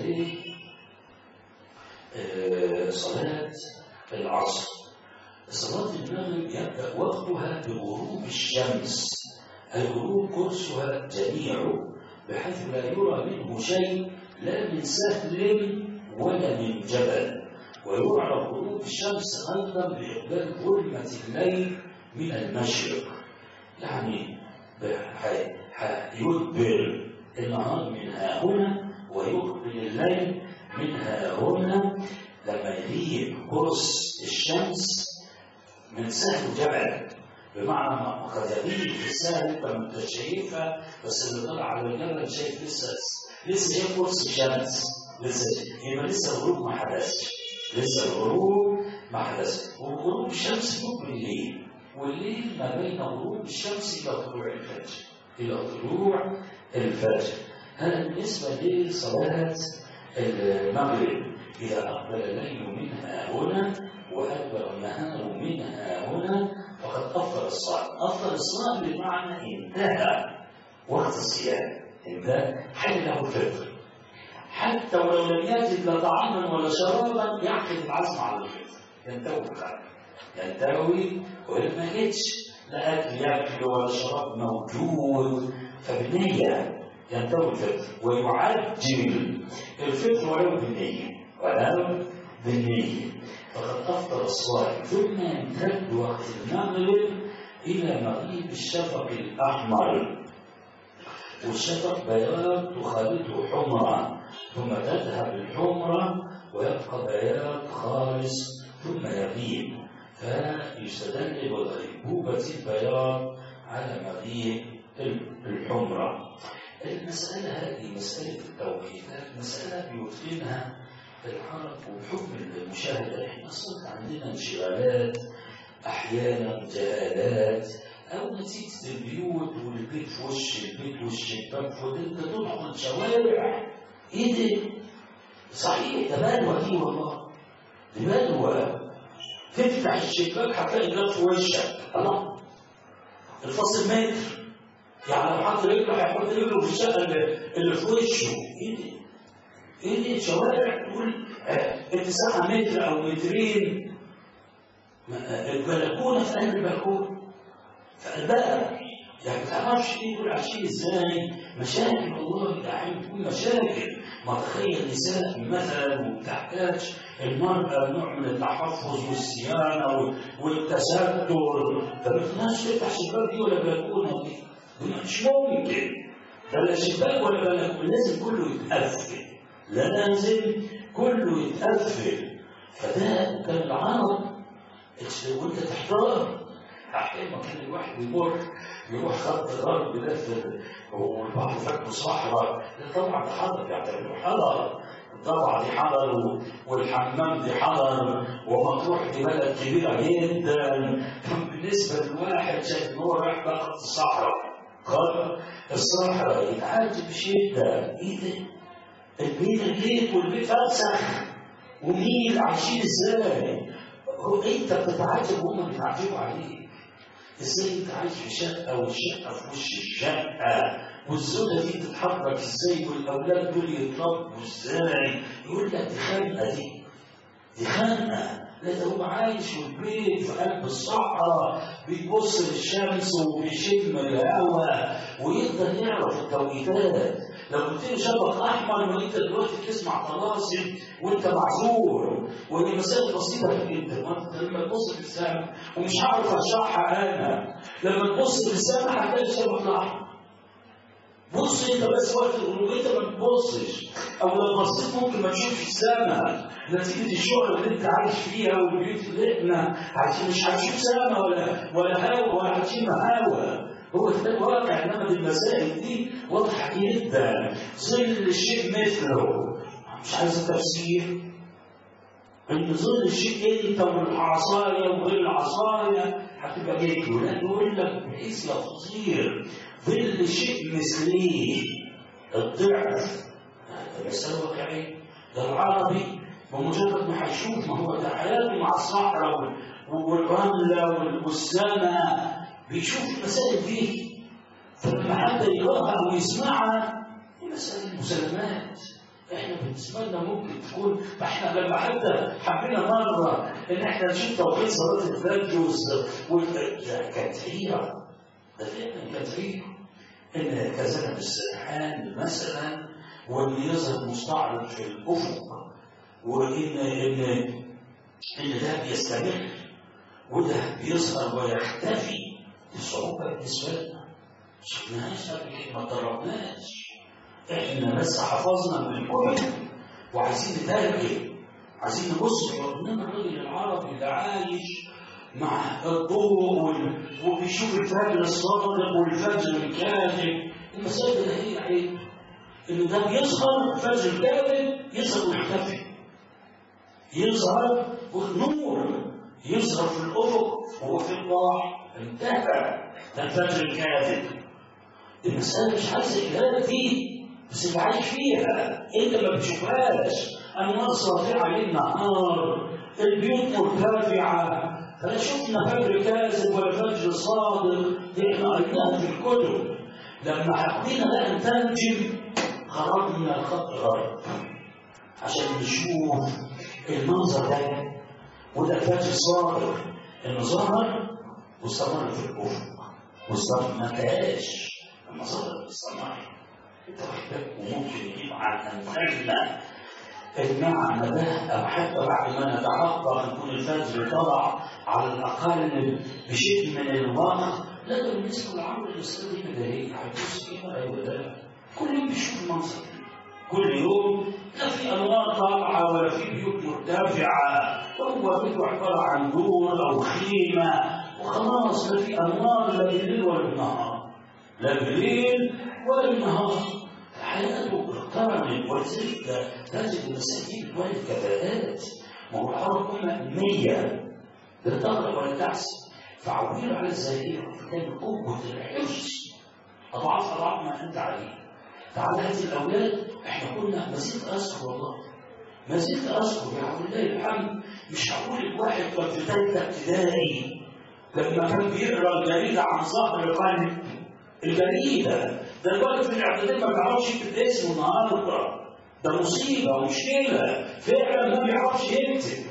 لصلاة العصر صلاة المغرب يبدأ وقتها بغروب الشمس الغروب كرسها جميع بحيث لا يرى منه شيء لا من سهل ولا من جبل ويعرف غروب الشمس أيضا بإقبال ظلمة الليل من المشرق يعني يدبر النهار من ها هنا ويقبل الليل من ها هنا لما يغيب قرص الشمس من سهل جبل بمعنى قد يغيب في السهل انت ما انت شايفها بس اللي طلع على الجبل شايف لسه لسه شايف قرص الشمس لسه يبقى لسه الغروب ما حدثش لسه الغروب ما حدث وغروب الشمس يوم الليل والليل ما بين غروب الشمس الى طلوع الفجر الى طلوع الفجر هذا بالنسبه لصلاه المغرب اذا اقبل الليل منها هنا وادبر النهار منها هنا فقد افطر الصائم افطر الصائم بمعنى انتهى وقت الصيام انتهى حل له الفطر حتى ولو لم يجد لا طعاما ولا شرابا يعقد العزم على الفطر ينتوي الخير ينتوي وإن ما جتش لا أكل ياكل ولا شراب موجود فبالنية ينتوي الفطر ويعجل الفطر ولو بالنية ولو بالنية فقد أفطر الصائم ثم يمتد وقت المغرب إلى مغيب الشفق الأحمر والشفق بياض تخالطه حمرة ثم تذهب الحمرة ويبقى بياض خالص ثم يغيب فيستدل بغيبوبة البياض على مغيب الحمرة المسألة هذه مسألة التوقيتات مسألة بيتقنها العرب وبحكم المشاهدة احنا صرت عندنا انشغالات أحيانا جهالات أو نتيجة البيوت والبيت في وش البيت والشباك فانت تدخل شوارع إيه ده؟ صحيح ده بلوى دي والله دي بلوى تفتح الشباك هتلاقي ده في وشك الله الفصل متر يعني لو حط رجله هيحط رجله في الشقه اللي, اللي في وشه ايه ده؟ ايه دي شوارع تقول اتساعها متر او مترين البلكونه في قلب البلكونه فقلبها يعني ما تعرفش ايه دول عايشين ازاي مشاكل والله ده عم تكون مشاكل ما تخيل نساء مثلا وما بتحتاج المرأة نوع من التحفظ والصيانة والتستر فما تقدرش تفتح شباك دي ولا بلكونة دي مش ممكن ده لا شباك ولا بلكونة لازم كله يتقفل لازم كله يتقفل فده كان العرب وانت تحتار احيانا كان الواحد يمر يروح خط الغرب ده والبحر فاكره صحراء ده طبعا ده حضر يعتبره حضر طبعا دي حضر والحمام دي حضر ومطروح دي بلد كبيره جدا بالنسبه لواحد شايف ان هو رايح بقى خط الصحراء خط الصحراء يتعجب بشده ايه ده؟ البيت البيت والبيت فسخ ومين عايشين ازاي؟ هو انت بتتعجب وهم بيتعجبوا عليك ازاي انت عايش في شقه والشقه في وش الشقه والزوجه دي تتحرك ازاي والاولاد دول يتربوا ازاي يقول لك دي خانقه دي دي خانقه لا ده هو عايش في البيت في قلب الصحراء بيبص للشمس وبيشم الهواء ويقدر يعرف التوقيتات لو قلت له شبك احمر وانت دلوقتي بتسمع طلاسم وانت معذور وهي مسائل بسيطه جدا لما تبص في السماء ومش هعرف اشرحها انا لما تبص في السماء هتلاقي الشبك الاحمر بص انت بس وقت الغروب انت ما تبصش او لو بصيت ممكن ما تشوفش السماء نتيجه الشغل اللي انت عايش فيها والبيوت اللي احنا عايشين مش هتشوف سماء ولا ولا هوا ولا هتشم هوا هو ده الواقع انما المسائل دي واضحه جدا ظل الشيء مثله مش عايز تفسير ان ظل الشيء انت والعصايه وغير العصايه هتبقى جيد لا يقول لك بحيث يا فصير ظل الشيء مثليه الضعف هذا مسألة واقعية ده العربي بمجرد ما هيشوف ما هو ده حياته مع الصحراء والرملة والسماء بيشوف المسائل دي فلما حد يقراها او يسمعها دي مسائل مسلمات احنا بالنسبه لنا ممكن تكون احنا لما حتى حبينا مره ان احنا نشوف توقيت صلاه الفجر كانت حيره ده فعلا كانت حيره ان كذنب السرحان مثلا واللي يظهر مستعرض في الافق وان ان ان ده بيستمر وده بيظهر ويختفي دي صعوبه بالنسبه لنا شفناهاش قبل كده ما ضربناش احنا بس حفظنا من الكتب وعايزين نترجم عايزين نبص انما الراجل العربي اللي عايش مع الضوء وبيشوف الفجر الصادق والفجر الكاذب المسائل ده هي عيب ان ده بيظهر فجر الكاذب يظهر ويختفي يظهر نور يظهر في الافق وهو في البحر انتهى ده الفجر الكاذب المسألة مش عايزة إجابة فيه بس اللي عايش فيها انت ما بتشوفهاش انوار ساطعه للنهار البيوت مرتفعه فلا شفنا فجر كاذب ولا فجر صادق دي احنا قريناها في الكتب لما حبينا بقى نترجم خرجنا الخط غرب عشان نشوف المنظر ده وده فجر صادق انه ظهر واستمر في الافق واستمر ما كاش لما ظهر استمر وممكن يجيب عن أنفسنا المعنى ده أو حتى بعد ما نتحقق يكون الفجر طلع على الأقل بشيء من الوقت لا ده بالنسبة للعمر الإسلامي بديهية هيبص كده أيوه ده كل يوم بيشوف المنظر كل يوم لا في أنوار طالعة ولا في بيوت مرتفعة هو بيته عبارة عن دور أو خيمة وخلاص لا في أنوار لا بالليل ولا بالنهار لا بالليل ولا بالنهار حياته اقترنت ولذلك لازم المساكين تولد كفاءات ما هو الحرب أمة مية لا تغرب ولا تحسن فعويل على الزائرة كان قوة الحفظ أضعاف أضعاف ما أنت عليه تعال هذه الأولاد إحنا كنا ما زلت أذكر والله ما زلت أذكر يا عبد الله الحمد مش هقول الواحد كان في ثالثة ابتدائي لما كان بيقرا الجريدة عن ظهر القلب الجريدة ده الولد في الاعدادات ما بيعرفش يكتب اسمه النهارده ده مصيبة ومشكلة فعلا ما بيعرفش يكتب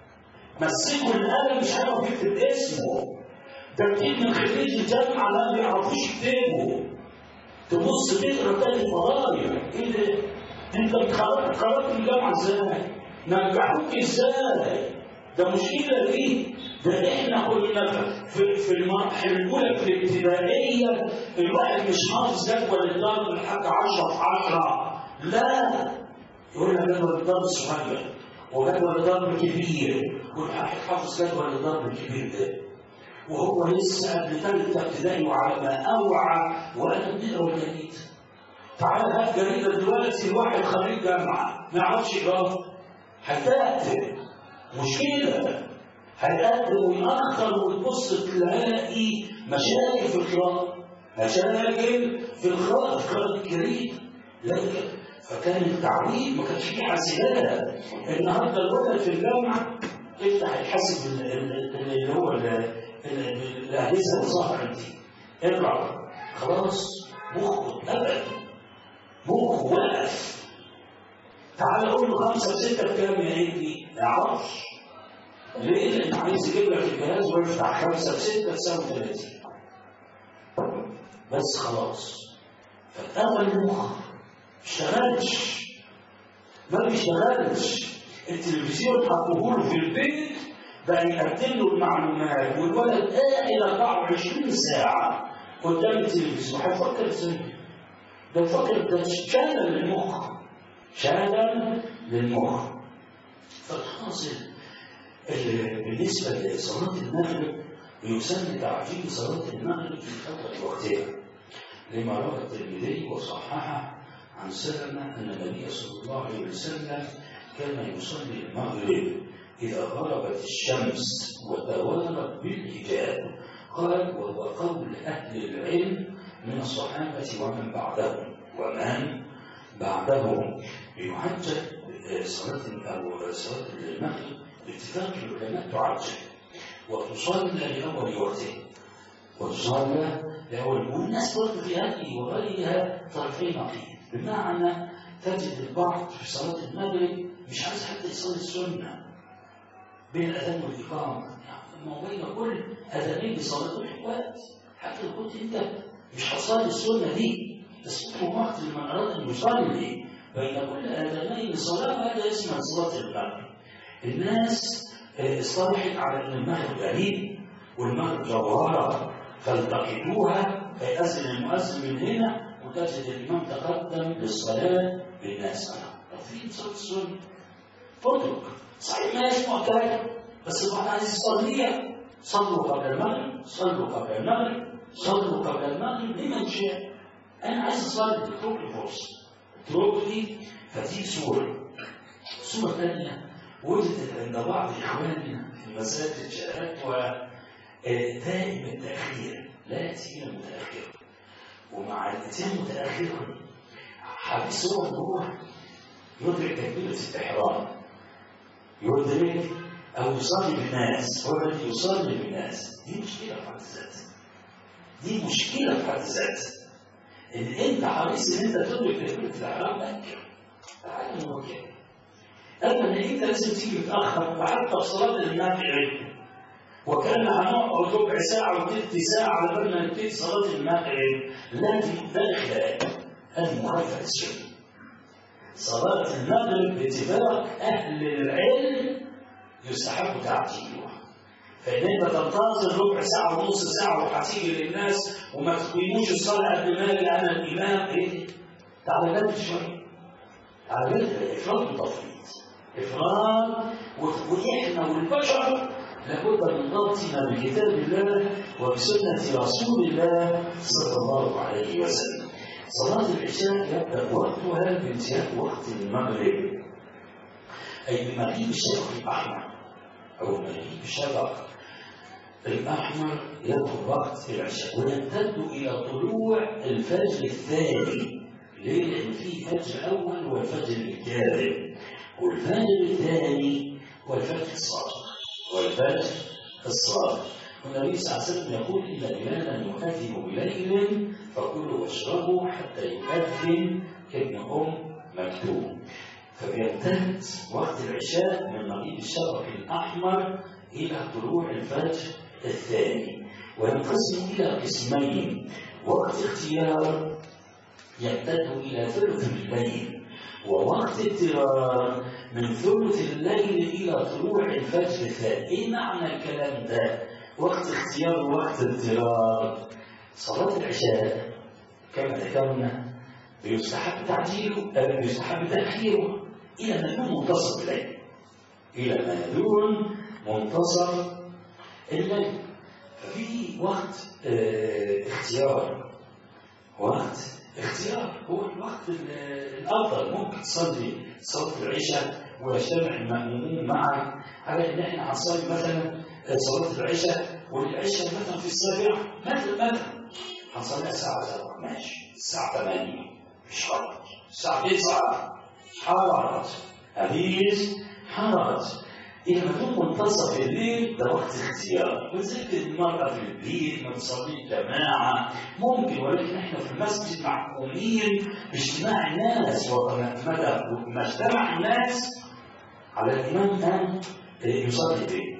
مسكوا القلم مش عارف يكتب اسمه ده كتير من خريج الجامعة ما بيعرفوش يكتبوا تبص تقرا تاني فرايح ايه ده؟ انت اتخرجت اتخرجت من الجامعة ازاي؟ نجحوك ازاي؟ ده مشكلة دي ده احنا كنا في في المرحله الاولى في الابتدائيه الواحد مش حافظ جدول الضرب لحد 10 في 10 لا يقول لك جدول الضرب صغير وجدول الضرب كبير والواحد حافظ جدول الضرب الكبير ده وهو لسه قبل ثالثه ابتدائي وعلى ما اوعى وانا بنقرا الجريده تعال هات جريده دلوقتي واحد خريج جامعه ما يعرفش يقرا هتقتل مشكله هيقدم ويأخر وتبص تلاقي مشاكل في القراءة مشاكل في القراءة في قراءة الكريم لكن فكان التعويض ما كانش فيه حاسبات النهارده الولد في الجامعة افتح الحاسب اللي هو الأجهزة الظاهرة دي اقرا خلاص مخه اتقبل مخه وقف تعال قول له خمسة وستة بكام يا ابني؟ ما يعرفش ليه؟ لأن عايز يجيب لك الجهاز ويفتح خمسة بستة تساوي 30 بس خلاص فاتقبل المخ ما اشتغلش ما بيشتغلش التلفزيون حطوه له في البيت بقى يقدم له المعلومات والولد قاعد 24 ساعة قدام التلفزيون هيفكر ازاي؟ ده فكر ده شهادة للمخ شهادة للمخ فالحاصل ال- بالنسبة لصلاة المغرب يسمى تعجيل صلاة المغرب في فترة وقتها لما روى الترمذي وصححه عن سلمة أن النبي صلى الله عليه وسلم كان يصلي المغرب إذا غربت الشمس وتوارت بالحجاب قال وهو قول أهل العلم من الصحابة ومن بعدهم ومن بعدهم يحجج صلاة أو صلاة المغرب باتفاق العلماء تعجل وتصلى لأول وقته وتصلى لأول والناس برضه في هذه وغيرها طرفي نقيض بمعنى تجد البعض في صلاة المغرب مش عايز حتى يصلي السنة بين الأذان والإقامة يعني ما بين كل أذانين بصلاة وقت حتى لو كنت أنت مش هتصلي السنة دي بس في وقت لمن أراد أن يصلي بين كل أذانين صلاة هذا اسمها صلاة المغرب الناس آه، اصطلحت على أن المغرب غريب والمغرب جوهرة فالتقطوها فيأذن المؤذن من هنا وتجد الإمام تقدم للصلاة بالناس أنا رافضين صلاة السنة اترك صحيح ما هيش معتاد بس الواحد عايز يصليها صلوا قبل المغرب صلوا قبل المغرب صلوا قبل المغرب لمن شاء انا عايز اصلي اترك لي فرصه اترك لي فتيجي سوره سوره ثانيه وجدت عند بعض اخواننا في المساجد شهادات دائم التاخير لا ياتي الى متاخرا ومع الاتيان متاخرا حديث هو ان هو يدرك تكبيره الاحرام يدرك أو يصلي بالناس هو الذي يصلي بالناس دي مشكلة في حد ذاتها دي مشكلة في حد ذاتها إن أنت حريص إن أنت تدرك تكبيرة الإحرام بكر تعالى مبكر أما إن أنت لازم تيجي متأخر وحتى في صلاة المغرب وكان هنقعد ربع ساعة وثلث ساعة على بال ما نبتدي صلاة المغرب لا دي ده إخلاق هذه مخالفة للسنة صلاة المغرب باتفاق أهل العلم يستحب تعجيلها فإن أنت تنتظر ربع ساعة ونص ساعة وهتيجي للناس وما تقيموش الصلاة قد ما أجي أنا الإمام إيه؟ تعالى بدري شوية تعالى بدري إفراط وتفريط إفراط وإحنا والبشر لابد من ضبطنا بكتاب الله وبسنة رسول الله صلى الله عليه وسلم صلاة العشاء يبدأ وقتها بانتهاء وقت المغرب أي بمغيب الشفق الأحمر أو مغيب الشفق الأحمر يدخل وقت العشاء ويمتد إلى طلوع الفجر الثاني ليه؟ لأن في فجر أول والفجر الكاذب والفجر الثاني والفجر الصادق والفجر الصادق والنبي صلى الله عليه وسلم يقول إن بلالا يؤذن بليل فكلوا واشربوا حتى يؤذن ابن أم مكتوم فبيمتد وقت العشاء من مغيب الشفق الأحمر إلى طلوع الفجر الثاني وينقسم إلى قسمين وقت اختيار يمتد إلى ثلث الليل ووقت اضطرار من ثلث الليل إلى طلوع الفجر الثاني إيه معنى الكلام ده؟ وقت اختيار ووقت اضطرار صلاة العشاء كما ذكرنا يستحب تعجيله أو يستحب تأخيره إلى ما يكون منتصف الليل إلى ما يكون منتصف الليل ففي وقت اه اختيار وقت اختيار هو الوقت الافضل ممكن تصلي صلاه العشاء ويجتمع المأمومون معك على ان احنا هنصلي مثلا صلاه العشاء والعشاء مثلا في السابعه مثلا مثلا هنصليها الساعه 7 ماشي الساعه 8 مش حرج الساعه 9 حرج حديث حرج إذا ما تكون منتصف الليل ده وقت اختيار وذلك المرأة في البيت ما تصلي جماعة ممكن ولكن احنا في المسجد محكومين باجتماع الناس ومتى ما اجتمع الناس على الإمام أن يصلي به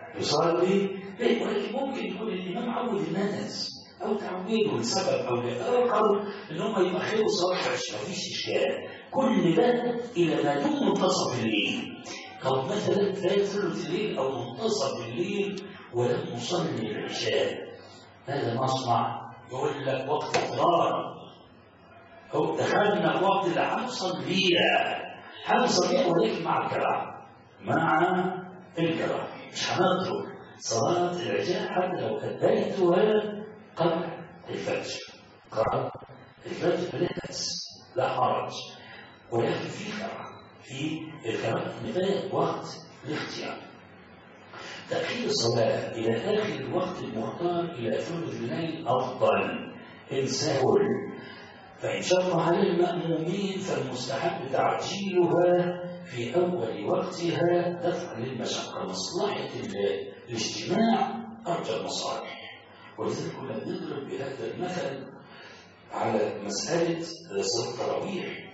يصلي به ولكن ممكن يكون الإمام عود الناس أو تعويضه لسبب أو لآخر إن هم يؤخروا صلاة العشاء مفيش إشكال كل ده إلى ما دون منتصف الليل أو مثلا لا ثلث الليل أو منتصف الليل ولم نصلي العشاء هذا مصنع يقول لك وقت اضطرار هو دخلنا في وقت اللي هنصليها هنصليها ولكن مع الكراهة مع الكراهة مش هنترك صلاة العشاء حتى لو أديتها قبل الفجر قبل الفجر فلا بأس لا حرج ولكن في كراهة في الكراهة مثال وقت الاختيار تأخير الصلاة إلى آخر الوقت المختار إلى ثلث الليل أفضل إن سهل فإن شق على المأمومين فالمستحب تعجيلها في أول وقتها دفعا للمشقة مصلحة الاجتماع أرجى المصالح ولذلك كنا بنضرب بهذا المثل على مسألة صلاة التراويح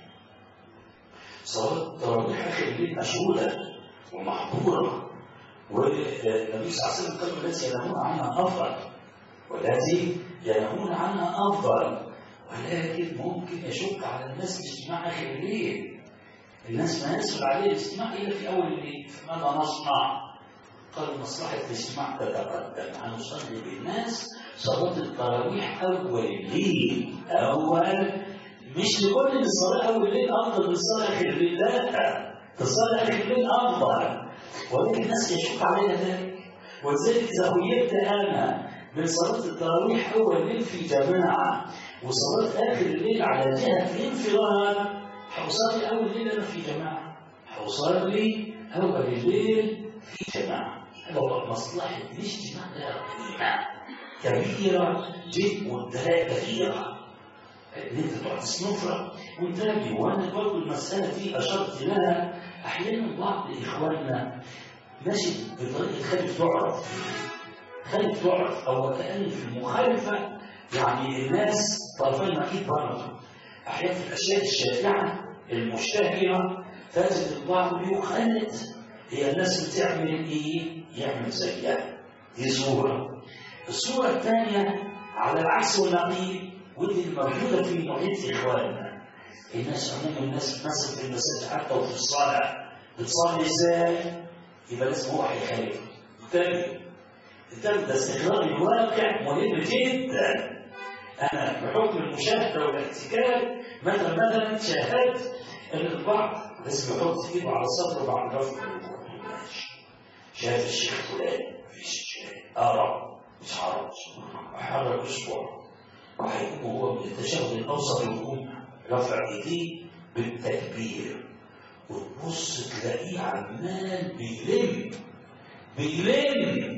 صلاة التراويح آخر الليل مشغولة ومحظورة والنبي صلى الله عليه وسلم قال التي ينامون عنها أفضل والتي ينامون عنها أفضل ولكن ممكن يشق على الناس الاجتماع آخر الليل الناس ما يسهل عليه الاجتماع إلا في أول الليل فماذا نصنع؟ قال مصلحة الاجتماع تتقدم هنصلي بالناس صلاة التراويح أول الليل أول مش نقول إن الصلاة أول الليل أفضل من الصلاة آخر الليل لا الصلاة آخر الليل أفضل ولكن الناس يشق عليها ذلك ولذلك إذا خيرت أنا من صلاة التراويح أول الليل في جماعة وصلاة آخر الليل على جهة الانفراد حوصلي أول الليل أنا في جماعة حوصلي أول الليل في جماعة هذا هو مصلحة الاجتماع لها قيمة كبيرة جدا والدلائل كثيرة ان انت تقعد تسنفرة وانتبه وانا برضه المسألة دي اشرت لها احيانا بعض اخواننا ماشي بطريقة خالف تعرف خالف تعرف او كأن في المخالفة يعني الناس طرفين اكيد برضه احيانا في الاشياء الشائعة المشتهرة تجد البعض بيخالف هي الناس بتعمل ايه؟ يعمل زيها دي صورة الصورة الثانية على العكس والنقيض ودي الموجودة في محيط إخواننا الناس عموما الناس مثلا في المساجد حتى وفي الصلاة بتصلي ازاي؟ يبقى لازم هو هيخالف انتبه انتبه ده استقرار الواقع مهم جدا أنا بحكم المشاهدة والاحتكاك مثلا مثلا شاهدت إن البعض لازم يحط ايده على صدره بعد رفع الركوع ماشي شاف الشيخ فلان مفيش شيء أقرب مش عرض وحرك أسبوع وهيقوم هو من التشهد الأوسط يقوم رفع إيديه بالتكبير وتبص تلاقيه عمال بيلم بيلم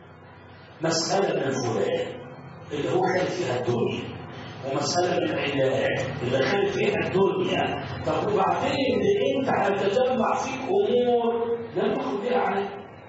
مسألة من فلان اللي هو خد فيها الدنيا ومسألة من العلاج اللي خد فيها الدنيا طب وبعدين انت هتجمع فيك امور لم ياخد بها عليك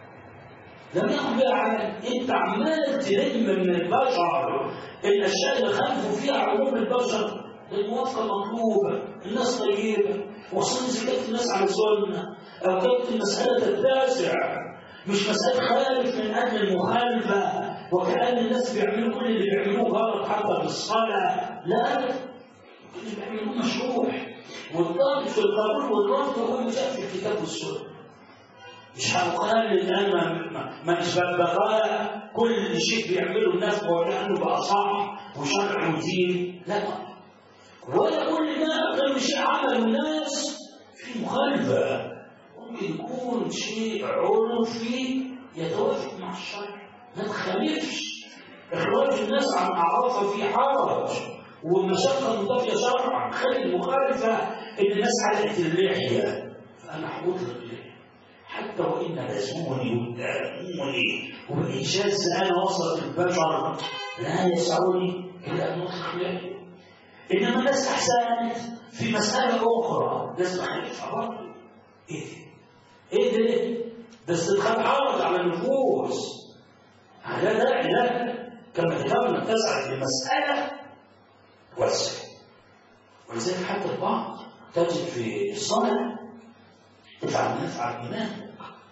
لم ياخد بها عليك انت عمال تلم من البشر الاشياء اللي خلفوا فيها عموم البشر الموافقه مطلوبه الناس طيبه وصلنا زكاه الناس على سنه او كانت المساله تتسع مش مسألة خالف من أجل المخالفة وكأن الناس بيعملوا كل اللي بيعملوه غلط حتى في الصلاة لا كل اللي بيعملوه مشروع والضابط في القانون والرفض هو اللي جاء في الكتاب والسنة مش هنخلي انا ما مش ببغاء كل شيء بيعمله الناس بقول انه بقى صح وشرع ودين لا ولا كل ما كل شيء عمله الناس في مخالفه ممكن يكون شيء عرفي يتوافق مع الشرع ما تخالفش اخراج الناس عن اعرافها في حرج والمشقه مضافيه شرعا خلي المخالفه ان الناس حلقت اللحيه فانا حبوط اللحيه حتى وان لزموني واتهموني وبالانجاز انا وصلت البشر لا يسعني الا ان اطلق لحيه انما الناس احسنت في مساله اخرى لازم اخالفها برضه ايه ده؟ ايه ده؟ ده استدخال حرج على النفوس لا داعي لا كما ذكرنا اتسعت لمسألة واسعة ولذلك حتى البعض تجد في الصلاة افعل ما يفعل الإمام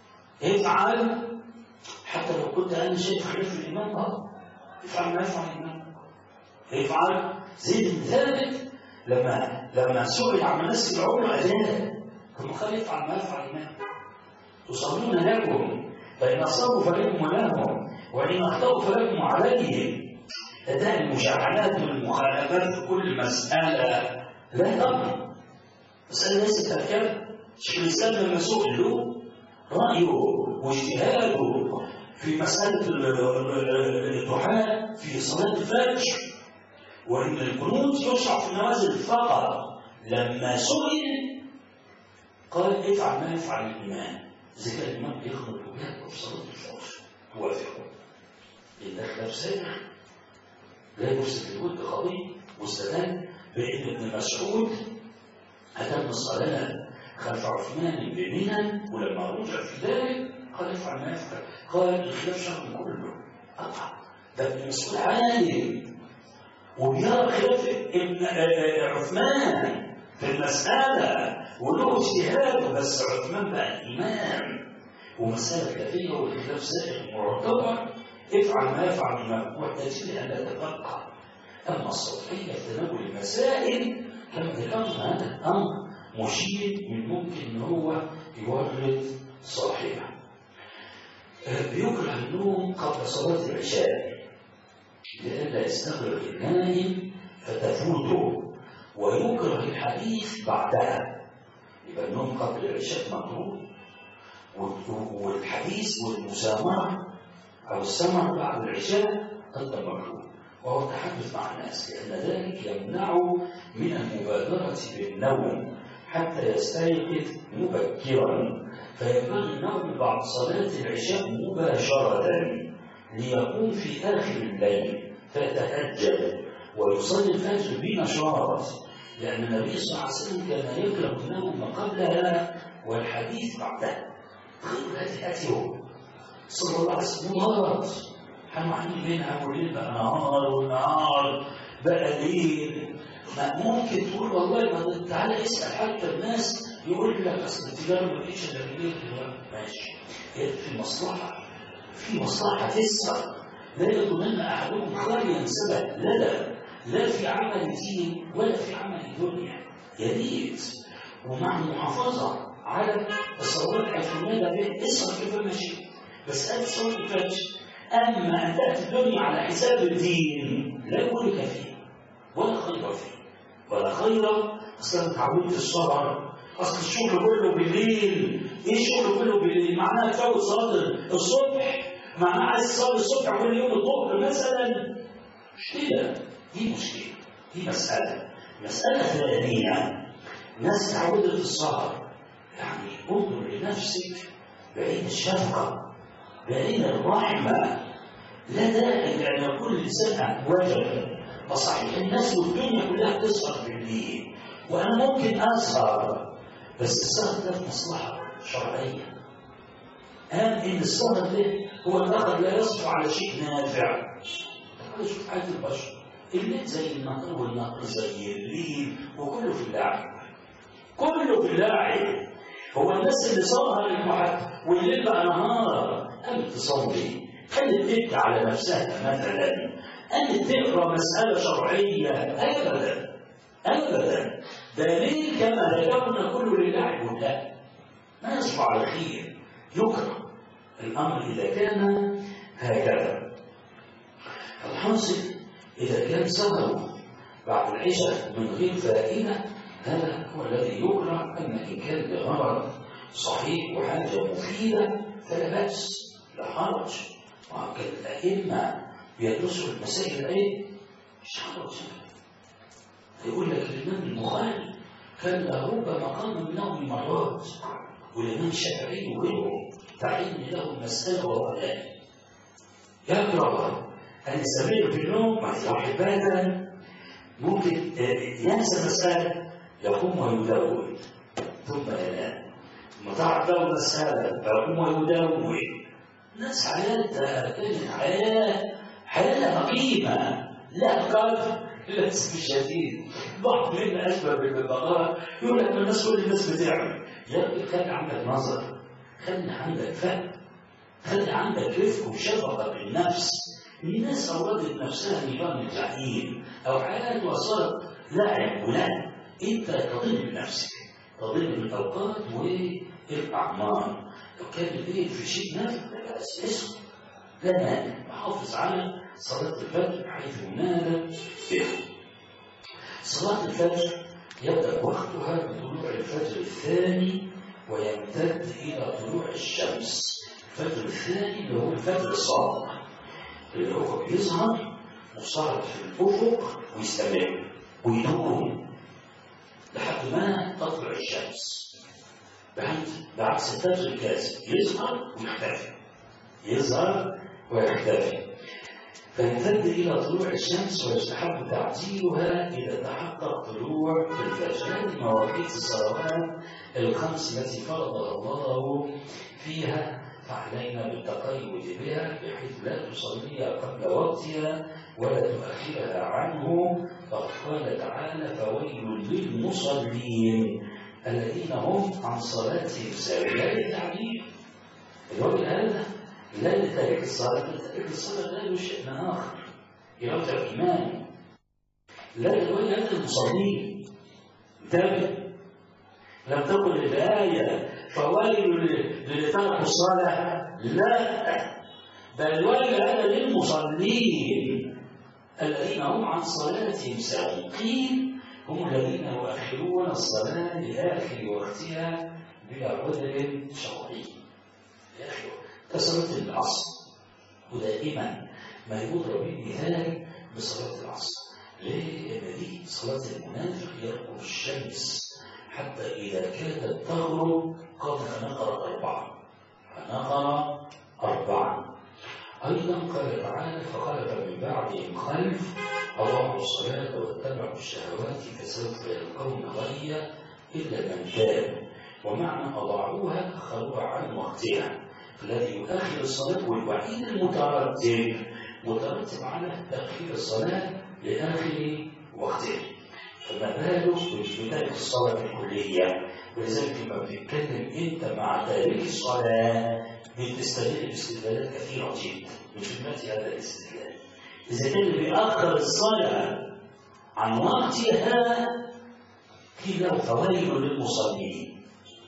افعل حتى لو كنت أنا شايف خلاف الإمام اه افعل ما يفعل الإمام افعل زيد بن ثابت لما لما سئل عن مناسك العمر أذان ثم قال افعل ما يفعل الإمام تصلون لكم فإن أصابوا فلكم ولهم وإن أخطأوا فلكم عليهم ده المشاحنات والمخالفات في كل مسألة لا طبعا مسألة ليست هكذا شيخ الإسلام لما سئل له رأيه واجتهاده في مسألة الدعاء في صلاة الفجر وإن القنوت يشرع في النوازل فقط لما سئل قال افعل ما يفعل الإمام إذا كان الإمام بيخرج ويأكل في صلاة الفجر توافقه إن ده خلاف سابق لا يفسد الود قضية واستدل بأن ابن مسعود أتم الصلاة خلف عثمان بمنى ولما رجع في ذلك قال افعل ما يفعل قال الخلاف شرط كله قطع ده ابن مسعود عالم وبيرى خلاف ابن عثمان في المسألة وله اجتهاد بس عثمان بقى الإمام ومسألة خلافية والخلاف سائغ معتبر افعل ما يفعل الإمام والتجلي أن لا تبقى أما السطحية في تناول المسائل كما ذكرنا هذا الأمر مشير من ممكن ان هو يورط صاحبه بيكره النوم قبل صلاة العشاء لئلا يستغرق النائم فتفوته ويكره الحديث بعدها يبقى النوم قبل العشاء مكروه والحديث والمسامرة أو السمع بعد العشاء أيضا مكروه وهو التحدث مع الناس لأن ذلك يمنعه من المبادرة بالنوم حتى يستيقظ مبكرا فينبغي النوم بعد صلاة العشاء مباشرة ليقوم في آخر الليل فيتهجد ويصلي الفجر بنشاط لأن النبي صلى الله عليه وسلم كان يكره النوم قبلها والحديث بعدها تخيل هذه أتيه صلى الله عليه وسلم مرض هنعاني بينها وليل بقى نهار ونهار بقى ليل ما ممكن تقول والله ما تعالى اسال حتى الناس يقول لك اصل التجاره ما فيش الا بالليل ماشي هي في مصلحه في مصلحه تسمع لا يظنن احدكم خاليا سبب لا لا لا في عمل دين ولا في عمل دنيا يا ريت ومع المحافظه على الصلوات العشريه به اسال كيف ماشي بس قال صلاه الفجر اما ان تاتي الدنيا على حساب الدين لا يقول لك فيه ولا خير فيه ولا خير اصلا اتعودت السهر اصل الشغل كله بالليل ايه الشغل كله بالليل معناها تفوت صلاه الصبح معناها عايز تصلي الصبح كل يوم الظهر مثلا مشكله دي مشكله دي مساله مساله ثانيه ناس تعودت السهر يعني انظر لنفسك بعين الشفقه بعين الرحمه لا داعي لان كل سنه وجب فصحيح الناس والدنيا كلها تسهر بالليل وانا ممكن اسهر بس السهر ده في مصلحه شرعيه قال ان السهر ده هو الاخر لا يصف على شيء نافع تعالوا شوف حياه البشر الليل زي النهار والنهار زي الليل وكله في اللعب كله في اللعب هو الناس اللي سهر المحت والليل بقى نهار قامت تصلي خلت تبكي على نفسها مثلا قامت تقرا مساله شرعيه ابدا ابدا دليل كما ذكرنا كله للعب لا ما يصبح على خير يكره الامر اذا كان هكذا الحاصل اذا كان سهره بعد العشاء من غير فائده هذا هو الذي يكره اما ان كان بغرض صحيح وحاجه مفيده فلا باس لا حرج وكان الائمه بيدرسوا المسائل ايه مش حرج يقول لك الامام البخاري كان لربما قام من نوم مرات والامام الشافعي وغيره تعين له المساله وهو لا يكره ان يستمر في النوم مع واحد باتا ممكن ينسى مساله يقوم ويدون ثم ينام ثم تعرف له مساله يقوم ويدون الناس حياتها كانت حياه حياه عقيمه لا قلب للاسف الشديد بعض منا اشبه بالبقره يقول لك الناس كل الناس بتعمل يا ابني خلي عندك نظر خلي عندك فهم خلي عندك رفق وشفقه بالنفس الناس اوردت نفسها نظام الجحيم او حياه وصلت لعب ولعب انت تضل بنفسك تضل بالاوقات والاعمار لو كان الليل في شيء نافع لا باس اسكت لا مانع محافظ على صلاة الفجر حيث نادى بها صلاة الفجر يبدأ وقتها بطلوع الفجر الثاني ويمتد إلى طلوع الشمس الفجر الثاني اللي هو الفجر الصادق اللي هو بيظهر مصارد في الأفق ويستمر ويدوم لحد ما تطلع الشمس بعد بعكس الفجر الكاذب يظهر ويختفي يظهر ويختفي فيمتد إلى طلوع الشمس ويستحب تعجيلها إذا تحقق طلوع الفجر هذه مواقيت الصلوات الخمس التي فرضها الله فيها فعلينا بالتقيد بها بحيث لا تصليها قبل وقتها ولا تؤخرها عنه فقد قال تعالى فويل للمصلين الذين هم عن صلاتهم ساهون لا للتعبير الراجل هذا لا لتارك الصلاة لتارك الصلاة لا له شأن آخر يرجع إيمان لا للراجل هذا المصلين انتبه لم تقل الآية فويل للي تركوا الصلاة لا بل ويل هذا للمصلين الذين هم عن صلاتهم ساهون قيل هم الذين يؤخرون الصلاة لآخر وقتها بلا عذر شرعي لآخر كصلاة العصر ودائما ما يضرب المثال بصلاة العصر ليه؟ لأن دي صلاة المنافق يرقب الشمس حتى إذا كادت تغرب قال فنقر أربعة فنقر أربعة أيضا قال تعالى فخلف من بعدهم خلف أضاعوا الصلاة واتبعوا الشهوات فسوف يلقون غيا إلا من تاب ومعنى أضاعوها أخروها عن وقتها الذي يؤخر الصلاة والوحيد المترتب مترتب على تأخير الصلاة لآخر وقتها فما بالك بتارك الصلاة الكلية ولذلك لما بتتكلم أنت مع تارك الصلاة بتستدل باستدلالات كثيرة جدا من خدمة هذا الاستدلال إذا كان اللي بيأخر الصلاة عن وقتها كده فويل للمصلين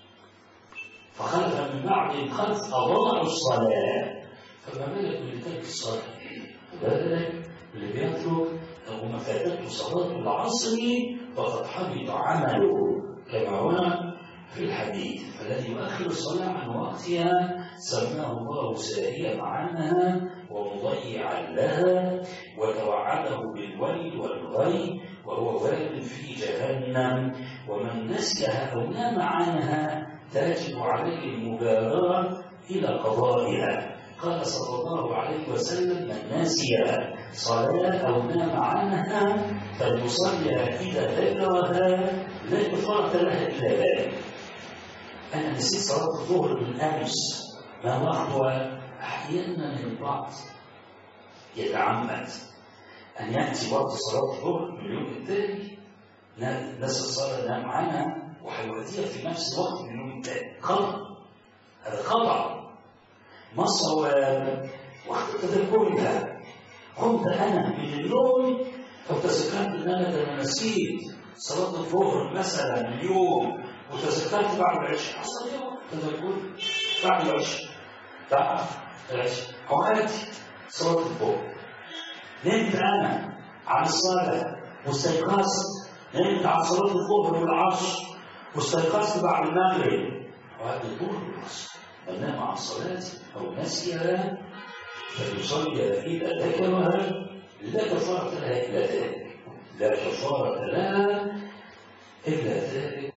فخلف من بعد خلف أضاعوا الصلاة فما بالك باللي ترك الصلاة بالك اللي بيترك وما فاتته صلاة العصر فقد حبط عمله كما ورد في الحديث فالذي يؤخر الصلاة عن وقتها سماه الله ساهيا عنها ومضيعا لها وتوعده بالويل والغي وهو وارد في جهنم ومن نسيها أو نام عنها تجب عليه المبادرة إلى قضائها قال صلى الله عليه وسلم من نسي صلاة أو نام عنها فليصليها إذا ذكرها لا كفارة لها إلا ذلك أنا نسيت صلاة الظهر من أمس ما وقتها أحيانا البعض يتعمد أن يأتي وقت صلاة الظهر من اليوم التالي نسى الصلاة نام عنها وهيوديها في نفس الوقت من اليوم التالي خطأ هذا خطأ ما الصواب وقت تذكرها قمت أنا من النوم فتذكرت أن أنا نسيت صلاة الظهر مثلا اليوم وتذكرت بعد العشاء حصل يوم تذكر بعد العشاء بعد العشاء عادي صلاة الظهر نمت أنا عن الصلاة واستيقظت نمت عن صلاة الظهر والعصر واستيقظت بعد المغرب وهذا الظهر والعصر من نام عن صلاة أو نسيها فليصلي إذا ذكرها لا كفارة لها إلا ذلك لا كفارة لها إلا ذلك